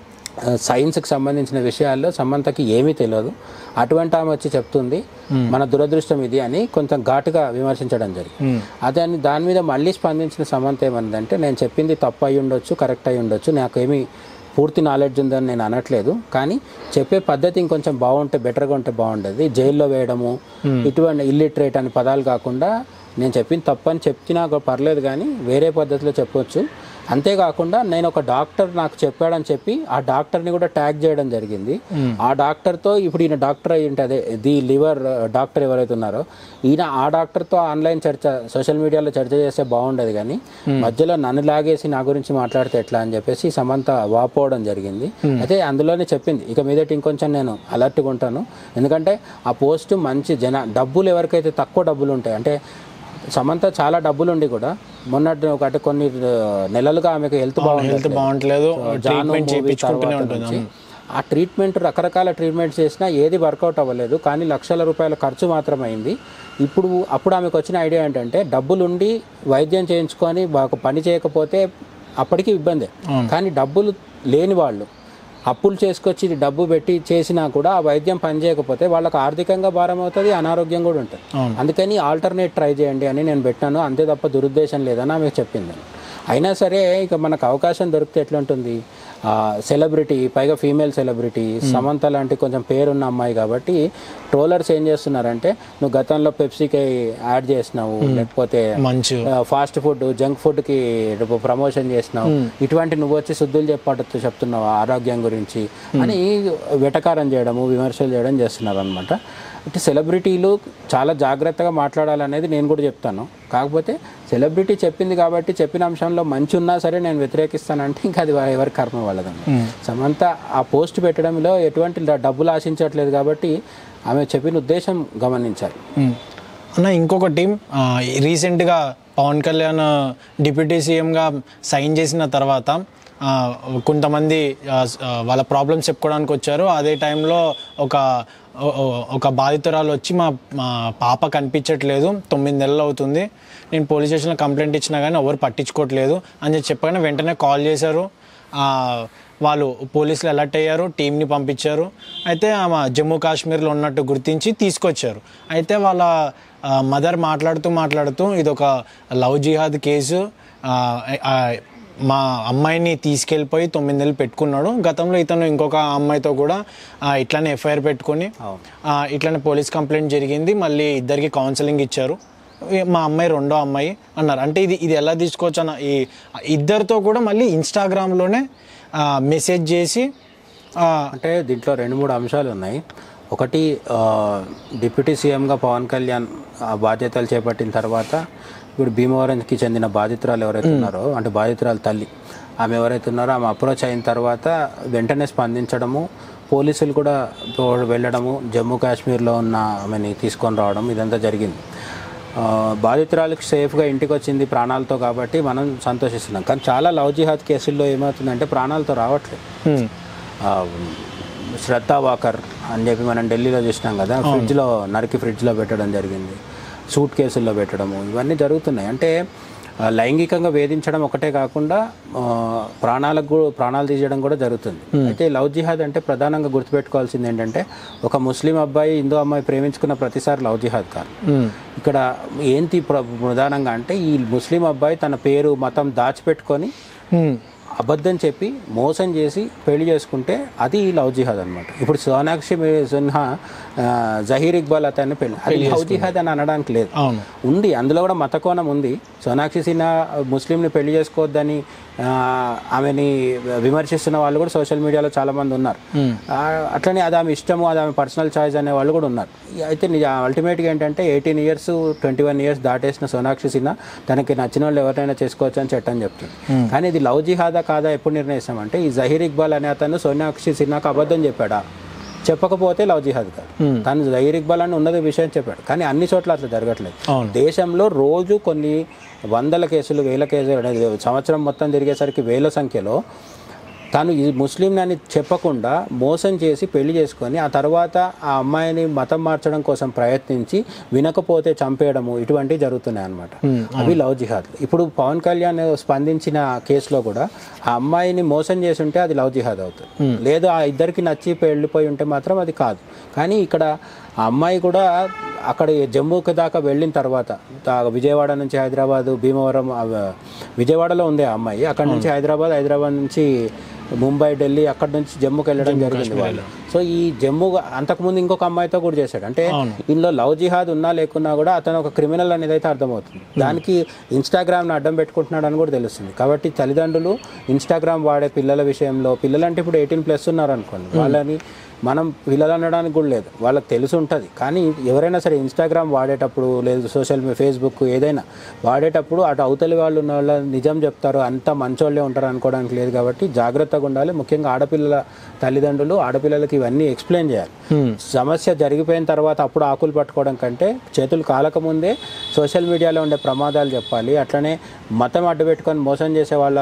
ఆ, సైన్స్కి సంబంధించిన విషయాల్లో సమంతకి ఏమీ తెలియదు అటువంటి ఆమె వచ్చి చెప్తుంది మన దురదృష్టం ఇది అని కొంచెం ఘాటుగా విమర్శించడం జరిగింది అదే అని దాని మీద మళ్ళీ స్పందించిన సమంత ఏమన్నదంటే నేను చెప్పింది తప్పు అయి ఉండొచ్చు కరెక్ట్ అయి ఉండొచ్చు నాకేమీ పూర్తి నాలెడ్జ్ ఉందని నేను అనట్లేదు కానీ చెప్పే పద్ధతి ఇంకొంచెం బాగుంటే బెటర్గా ఉంటే బాగుండేది జైల్లో వేయడము ఇటువంటి ఇల్లిటరేట్ అని పదాలు కాకుండా నేను చెప్పింది తప్పని చెప్తున్నా కూడా పర్లేదు కానీ వేరే పద్ధతిలో చెప్పొచ్చు అంతేకాకుండా నేను ఒక డాక్టర్ నాకు చెప్పాడని చెప్పి ఆ డాక్టర్ని కూడా ట్యాగ్ చేయడం జరిగింది ఆ డాక్టర్తో ఇప్పుడు ఈయన డాక్టర్ అయి ఉంటే అదే ది లివర్ డాక్టర్ ఎవరైతే ఉన్నారో ఈయన ఆ డాక్టర్తో ఆన్లైన్ చర్చ సోషల్ మీడియాలో చర్చ చేస్తే బాగుండేది కానీ మధ్యలో నన్ను లాగేసి నా గురించి మాట్లాడితే ఎట్లా అని చెప్పేసి సమంత వాపోవడం జరిగింది అయితే అందులోనే చెప్పింది ఇక మీదటి ఇంకొంచెం నేను అలర్ట్గా ఉంటాను ఎందుకంటే ఆ పోస్ట్ మంచి జన డబ్బులు ఎవరికైతే తక్కువ డబ్బులు ఉంటాయి అంటే సమంత చాలా డబ్బులు ఉండి కూడా మొన్నటి ఒక అంటే కొన్ని ఆ, నెలలుగా ఆమెకు హెల్త్ బాగుంది హెల్త్ బాగుంటలేదు ట్రీట్మెంట్ చేయించుకుంటూనే ఉంటుంది ఆ ట్రీట్మెంట్ రకరకాల ట్రీట్మెంట్ చేసినా ఏది వర్కౌట్ అవ్వలేదు కానీ లక్షల రూపాయల ఖర్చు మాత్రం అయింది ఇప్పుడు అప్పుడు ఆమెకు వచ్చిన ఐడియా ఏంటంటే డబ్బులు ఉండి వైద్యం చేయించుకొని బాగా పని చేయకపోతే అప్పటికి ఇబ్బందే కానీ డబ్బులు లేని వాళ్ళు అప్పులు చేసుకొచ్చి డబ్బు పెట్టి చేసినా కూడా ఆ వైద్యం పనిచేయకపోతే వాళ్ళకి ఆర్థికంగా భారం అవుతుంది అనారోగ్యం కూడా ఉంటుంది అవును. అందుకని ఆల్టర్నేట్ ట్రై చేయండి అని నేను పెట్టాను అంతే తప్ప దురుద్దేశం లేదని ఆమె చెప్పింది అయినా సరే ఇక మనకు అవకాశం దొరికితే ఎట్లుంటుంది సెలబ్రిటీ పైగా ఫీమేల్ సెలబ్రిటీ సమంత లాంటి కొంచెం పేరున్న అమ్మాయి కాబట్టి ట్రోలర్స్ ఏం చేస్తున్నారంటే నువ్వు గతంలో పెప్సీకి యాడ్ చేసినావు లేకపోతే మంచు ఫాస్ట్ ఫుడ్ జంక్ ఫుడ్ కి ప్రమోషన్ చేసినావు ఇటువంటి నువ్వు వచ్చి శుద్ధులు చెప్పట్టు చెప్తున్నావు ఆరోగ్యం గురించి అని వెటకారం చేయడము విమర్శలు చేయడం చేస్తున్నారు అనమాట అంటే సెలబ్రిటీలు చాలా జాగ్రత్తగా మాట్లాడాలనేది నేను కూడా చెప్తాను కాకపోతే సెలబ్రిటీ చెప్పింది కాబట్టి చెప్పిన అంశంలో మంచి ఉన్నా సరే నేను వ్యతిరేకిస్తానంటే ఇంకా అది ఎవరి కర్మ వాళ్ళది సమంత ఆ పోస్ట్ పెట్టడంలో ఎటువంటి డ- డబ్బులు ఆశించట్లేదు కాబట్టి ఆమె చెప్పిన ఉద్దేశం గమనించాలి ఉమ్. అన్న ఇంకొక టీం రీసెంట్గా పవన్ కళ్యాణ్ డిప్యూటీ సీఎంగా సైన్ చేసిన తర్వాత ఆ, కొంతమంది ఆ, స- ఆ, వాళ్ళ ప్రాబ్లమ్స్ చెప్పుకోవడానికి వచ్చారు అదే టైంలో ఒక ఓ- ఓ- ఒక బాధితురాలు వచ్చి మా మా పాప కనిపించట్లేదు తొమ్మిది నెలలు అవుతుంది నేను పోలీస్ స్టేషన్లో కంప్లైంట్ ఇచ్చినా కానీ ఎవరు పట్టించుకోవట్లేదు అని చెప్పి చెప్పగానే వెంటనే కాల్ చేశారు ఆ, వాళ్ళు పోలీసులు అలర్ట్ అయ్యారు టీంని పంపించారు అయితే ఆమె జమ్మూ కాశ్మీర్లో ఉన్నట్టు గుర్తించి తీసుకొచ్చారు అయితే వాళ్ళ మదర్ మాట్లాడుతూ మాట్లాడుతూ ఇది ఒక లవ్ జిహాద్ కేసు ఆ, ఆ, మా అమ్మాయిని తీసుకెళ్ళిపోయి తొమ్మిది నెలలు పెట్టుకున్నాడు గతంలో ఇతను ఇంకొక అమ్మాయితో కూడా ఆ, ఇట్లానే ఎఫ్ఐఆర్ పెట్టుకొని ఆ, ఇట్లానే పోలీస్ కంప్లైంట్ జరిగింది మళ్ళీ ఇద్దరికి కౌన్సిలింగ్ ఇచ్చారు ఈ- మా అమ్మాయి రెండో అమ్మాయి అన్నారు అంటే ఇది ఇది ఎలా తీసుకోవచ్చు అన్న ఈ ఇద్దరితో కూడా మళ్ళీ ఇన్స్టాగ్రామ్లోనే మెసేజ్ చేసి ఆ, అంటే దీంట్లో రెండు మూడు అంశాలు ఉన్నాయి ఒకటి ఆ, డిప్యూటీ సీఎంగా పవన్ కళ్యాణ్ ఆ బాధ్యతలు చేపట్టిన తర్వాత ఇప్పుడు భీమవరంకి చెందిన బాధితురాలు ఎవరైతే ఉన్నారో అంటే బాధితురాలు తల్లి ఆమె ఎవరైతే ఉన్నారో ఆమె అప్రోచ్ అయిన తర్వాత వెంటనే స్పందించడము పోలీసులు కూడా తో- వెళ్ళడము జమ్మూ కాశ్మీర్లో ఉన్న ఆమెని తీసుకొని రావడం ఇదంతా జరిగింది ఆ, బాధితురాలకు సేఫ్గా ఇంటికి వచ్చింది ప్రాణాలతో కాబట్టి మనం సంతోషిస్తున్నాం కానీ చాలా లవ్ జిహాద్ కేసుల్లో ఏమవుతుందంటే ప్రాణాలతో రావట్లేదు హ్మ్, ఆ, శ్రద్ధా వాకర్ అని చెప్పి మనం ఢిల్లీలో చూసినాం కదా ఫ్రిడ్జ్లో నరికి ఫ్రిడ్జ్లో పెట్టడం జరిగింది సూట్ కేసుల్లో పెట్టడము ఇవన్నీ జరుగుతున్నాయి అంటే ఆ, లైంగికంగా వేధించడం ఒకటే కాకుండా ఆ, ప్రాణాలకు కూడా- ప్రాణాలు తీయడం కూడా జరుగుతుంది అయితే లవ్ జిహాద్ అంటే ప్రధానంగా గుర్తుపెట్టుకోవాల్సింది ఏంటంటే ఒక ముస్లిం అబ్బాయి హిందూ అమ్మాయి ప్రేమించుకున్న ప్రతిసారి లవ్ జిహాద్ కాదు హ్మ్, ఇక్కడ ఏంటి ప్ర- ప్రధానంగా అంటే ఈ ముస్లిం అబ్బాయి తన పేరు మతం దాచిపెట్టుకొని హ్మ్, అబద్ధం చెప్పి మోసం చేసి పెళ్లి చేసుకుంటే అది లవ్ జిహాద్ అనమాట ఇప్పుడు సోనాక్షి మీ- సిన్హా ఆ, జహీర్ ఇక్బాల్ అతన్ని పెళ్లి అది లవ్ జిహాద్ అని అనడానికి లేదు అవును ఉంది అందులో కూడా మత కోణం ఉంది సోనాక్షి సిన్హా ముస్లింని పెళ్లి చేసుకోవద్దని ఆ, ఆమెని విమర్శిస్తున్న వాళ్ళు కూడా సోషల్ మీడియాలో చాలా మంది ఉన్నారు ఆ, అట్లనే అది ఆమె ఇష్టము అది ఆమె పర్సనల్ చాయిస్ అనే వాళ్ళు కూడా ఉన్నారు అయితే అల్టిమేట్గా ఏంటంటే eighteen years twenty one years దాటేసిన సోనాక్షి సిన్హా తనకి నచ్చిన వాళ్ళు ఎవరైనా చేసుకోవచ్చు అని చట్టం చెప్తుంది కానీ ఇది లవ్ జిహాదా కాదా ఎప్పుడు నిర్ణయిస్తాం అంటే ఈ జహీర్ ఇక్బాల్ అనే అతను సోనాక్షి సిన్హాకు అబద్ధం చెప్పాడా చెప్పకపోతే లవ్ జిహాద్ కాదు తను జహీర్ ఇక్బాల్ అని ఉన్నది విషయం చెప్పాడు కానీ అన్ని చోట్ల అట్లా జరగట్లేదు అవును. దేశంలో రోజు కొన్ని వందల కేసులు వేల కేసులు అనేది సంవత్సరం మొత్తం తిరిగేసరికి వేల సంఖ్యలో తను ఈ ముస్లిం అని చెప్పకుండా మోసం చేసి పెళ్లి చేసుకొని ఆ తర్వాత ఆ అమ్మాయిని మతం మార్చడం కోసం ప్రయత్నించి వినకపోతే చంపేయడము ఇటువంటివి జరుగుతున్నాయి అన్నమాట అవి లవ్ జిహాద్ ఇప్పుడు పవన్ కళ్యాణ్ స్పందించిన కేసులో కూడా ఆ అమ్మాయిని మోసం చేసి ఉంటే అది లవ్ జిహాద్ అవుతుంది లేదు ఆ ఇద్దరికి నచ్చి వెళ్ళిపోయి ఉంటే మాత్రం అది కాదు కానీ ఇక్కడ ఆ అమ్మాయి కూడా అక్కడ జమ్మూకి దాకా వెళ్ళిన తర్వాత తా- విజయవాడ నుంచి హైదరాబాద్ భీమవరం ఆ, విజయవాడలో ఉంది ఆ అమ్మాయి అక్కడ నుంచి హైదరాబాద్ హైదరాబాద్ నుంచి ముంబై ఢిల్లీ అక్కడ నుంచి జమ్మూకి వెళ్ళడం జరిగింది వాళ్ళు సో ఈ జమ్మూ అంతకుముందు ఇంకొక అమ్మాయితో కూడా చేశాడు అంటే ఇందులో లవ్ జిహాద్ ఉన్నా లేకున్నా కూడా అతను ఒక క్రిమినల్ అనేది అయితే అర్థమవుతుంది దానికి ఇన్స్టాగ్రామ్ని అడ్డం పెట్టుకుంటున్నాడు అని కూడా తెలుస్తుంది కాబట్టి తల్లిదండ్రులు ఇన్స్టాగ్రామ్ వాడే పిల్లల విషయంలో పిల్లలంటే ఇప్పుడు ఎయిటీన్ ప్లస్ ఉన్నారు అనుకోండి వాళ్ళని మనం పిల్లలు అనడానికి కూడా లేదు వాళ్ళకి తెలిసి ఉంటుంది కానీ ఎవరైనా సరే ఇన్స్టాగ్రామ్ వాడేటప్పుడు లేదు సోషల్ మీడియా ఫేస్బుక్ ఏదైనా వాడేటప్పుడు అటు అవతలి వాళ్ళు ఉన్న వాళ్ళ నిజం చెప్తారు అంత మంచోళ్ళే ఉంటారు అనుకోవడానికి లేదు కాబట్టి జాగ్రత్తగా ఉండాలి ముఖ్యంగా ఆడపిల్లల తల్లిదండ్రులు ఆడపిల్లలకి ఇవన్నీ ఎక్స్ప్లెయిన్ చేయాలి సమస్య జరిగిపోయిన తర్వాత అప్పుడు ఆకులు పట్టుకోవడం కంటే చేతులు కాలకముందే సోషల్ మీడియాలో ఉండే ప్రమాదాలు చెప్పాలి అట్లనే మతం అడ్డుపెట్టుకొని మోసం చేసే వాళ్ళ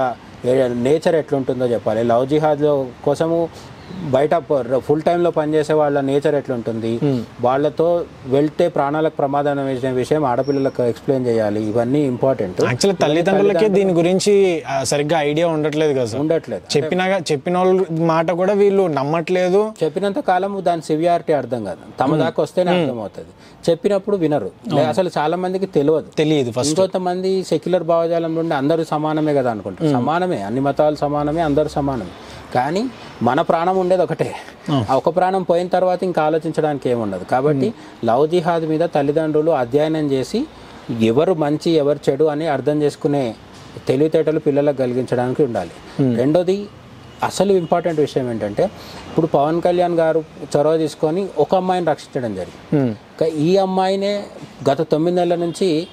నేచర్ ఎట్లుంటుందో చెప్పాలి లవ్ జిహాద్ కోసము బయట ఫుల్ టైంలో పనిచేసే వాళ్ళ నేచర్ ఎట్లుంటుంది వాళ్ళతో వెళ్తే ప్రాణాలకు ప్రమాదం వేసిన విషయం ఆడపిల్లలకు ఎక్స్ప్లెయిన్ చేయాలి ఇవన్నీ ఇంపార్టెంట్ యాక్చువల్లీ తల్లిదండ్రులకే దీని గురించి ఆ, సరిగ్గా ఐడియా ఉండట్లేదు కదా సార్ ఉండట్లేదు చెప్పినాగా చెప్పిన వాళ్ళ మాట కూడా వీళ్ళు నమ్మట్లేదు చెప్పినంత కాలం దాని సివియారిటీ అర్థం కాదు తమ దాకా వస్తేనే అర్థం అవుతుంది చెప్పినప్పుడు వినరు లే- అసలు చాలా మందికి తెలియదు తెలియదు ఫస్ట్ ఇంకొంతమంది సెక్యులర్ భావజాలం నుండి అందరూ సమానమే కదా అనుకుంటారు సమానమే అన్ని మతాలు సమానమే అందరూ సమానమే కానీ మన ప్రాణం ఉండేది ఒకటే ఆ ఒక ప్రాణం పోయిన తర్వాత ఇంకా ఆలోచించడానికి ఏముండదు కాబట్టి లవ్ జిహాద్ మీద తల్లిదండ్రులు అధ్యయనం చేసి ఎవరు మంచి ఎవరు చెడు అని అర్థం చేసుకునే తెలివితేటలు పిల్లలకు కలిగించడానికి ఉండాలి రెండోది అసలు ఇంపార్టెంట్ విషయం ఏంటంటే ఇప్పుడు పవన్ కళ్యాణ్ గారు చొరవ తీసుకొని ఒక అమ్మాయిని రక్షించడం జరిగింది హ్మ్. కా- ఈ అమ్మాయినే గత తొమ్మిది నెలల నుంచి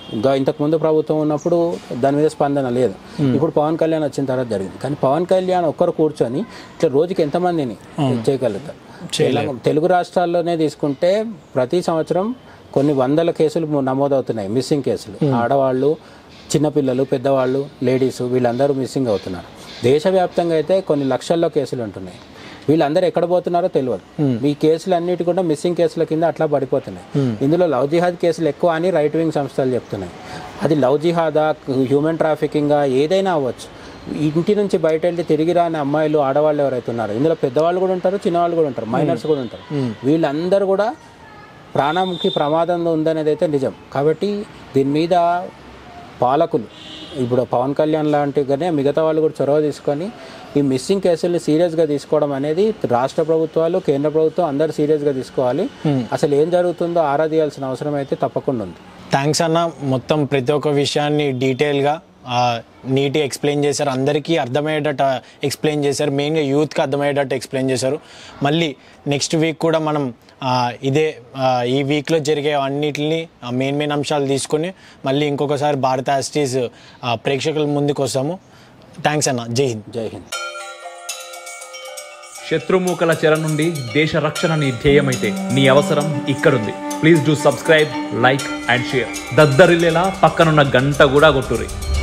ఇంకా ఇంతకుముందు ప్రభుత్వం ఉన్నప్పుడు దాని మీద స్పందన లేదు ఇప్పుడు పవన్ కళ్యాణ్ వచ్చిన తర్వాత జరిగింది కానీ పవన్ కళ్యాణ్ ఒక్కరు కూర్చొని ఇట్లా రోజుకి ఎంతమందిని చేయగలుగుతారు తెలంగాణ- తెలుగు రాష్ట్రాల్లోనే తీసుకుంటే ప్రతి సంవత్సరం కొన్ని వందల కేసులు ము- నమోదవుతున్నాయి మిస్సింగ్ కేసులు ఆడవాళ్ళు చిన్నపిల్లలు పెద్దవాళ్ళు లేడీస్ వీళ్ళందరూ మిస్సింగ్ అవుతున్నారు దేశవ్యాప్తంగా అయితే కొన్ని లక్షల్లో కేసులు ఉంటున్నాయి వీళ్ళందరూ ఎక్కడ పోతున్నారో తెలియదు ఈ కేసులు అన్నిటి కూడా మిస్సింగ్ కేసుల కింద అట్లా పడిపోతున్నాయి ఇందులో లవ్ జిహాద్ కేసులు ఎక్కువ అని రైట్ వింగ్ సంస్థలు చెప్తున్నాయి అది లవ్ జిహాదా హ్యూమన్ ట్రాఫికింగా ఏదైనా అవ్వచ్చు ఇంటి నుంచి బయట వెళ్ళి తిరిగి రాని అమ్మాయిలు ఆడవాళ్ళు ఎవరైతే ఉన్నారో ఇందులో పెద్దవాళ్ళు కూడా ఉంటారు చిన్నవాళ్ళు కూడా ఉంటారు మైనర్స్ కూడా ఉంటారు వీళ్ళందరూ కూడా ప్రాణంకి ప్రమాదం ఉందనేది అయితే నిజం కాబట్టి దీని మీద పాలకులు ఇప్పుడు పవన్ కళ్యాణ్ లాంటిగానే మిగతా వాళ్ళు కూడా చొరవ తీసుకొని ఈ మిస్సింగ్ కేసుల్ని సీరియస్గా తీసుకోవడం అనేది రాష్ట్ర ప్రభుత్వాలు కేంద్ర ప్రభుత్వం అందరు సీరియస్గా తీసుకోవాలి అసలు ఏం జరుగుతుందో ఆరా తీయాల్సిన అవసరం అయితే తప్పకుండా ఉంది థ్యాంక్స్ అన్న మొత్తం ప్రతి ఒక్క విషయాన్ని డీటెయిల్గా నీట్గా ఎక్స్ప్లెయిన్ చేశారు అందరికీ అర్థమయ్యేటట్టు ఎక్స్ప్లెయిన్ చేశారు మెయిన్గా యూత్కి అర్థమయ్యేటట్టు ఎక్స్ప్లెయిన్ చేశారు మళ్ళీ నెక్స్ట్ వీక్ కూడా మనం ఆ, ఇదే ఆ, ఈ వీక్లో జరిగే అన్నిటిని మెయిన్ మెయిన్ అంశాలు తీసుకొని మళ్ళీ ఇంకొకసారి భారత యాస్టీస్ ప్రేక్షకుల ముందుకు వస్తాము థ్యాంక్స్ అన్న జై హింద్ జై హింద్ శత్రుమూకల చెర నుండి దేశ రక్షణ నీ ధ్యేయమైతే నీ అవసరం ఇక్కడుంది please do subscribe like and share దద్దరిల్లేలా పక్కనున్న గంట కూడా కొట్టుర్రి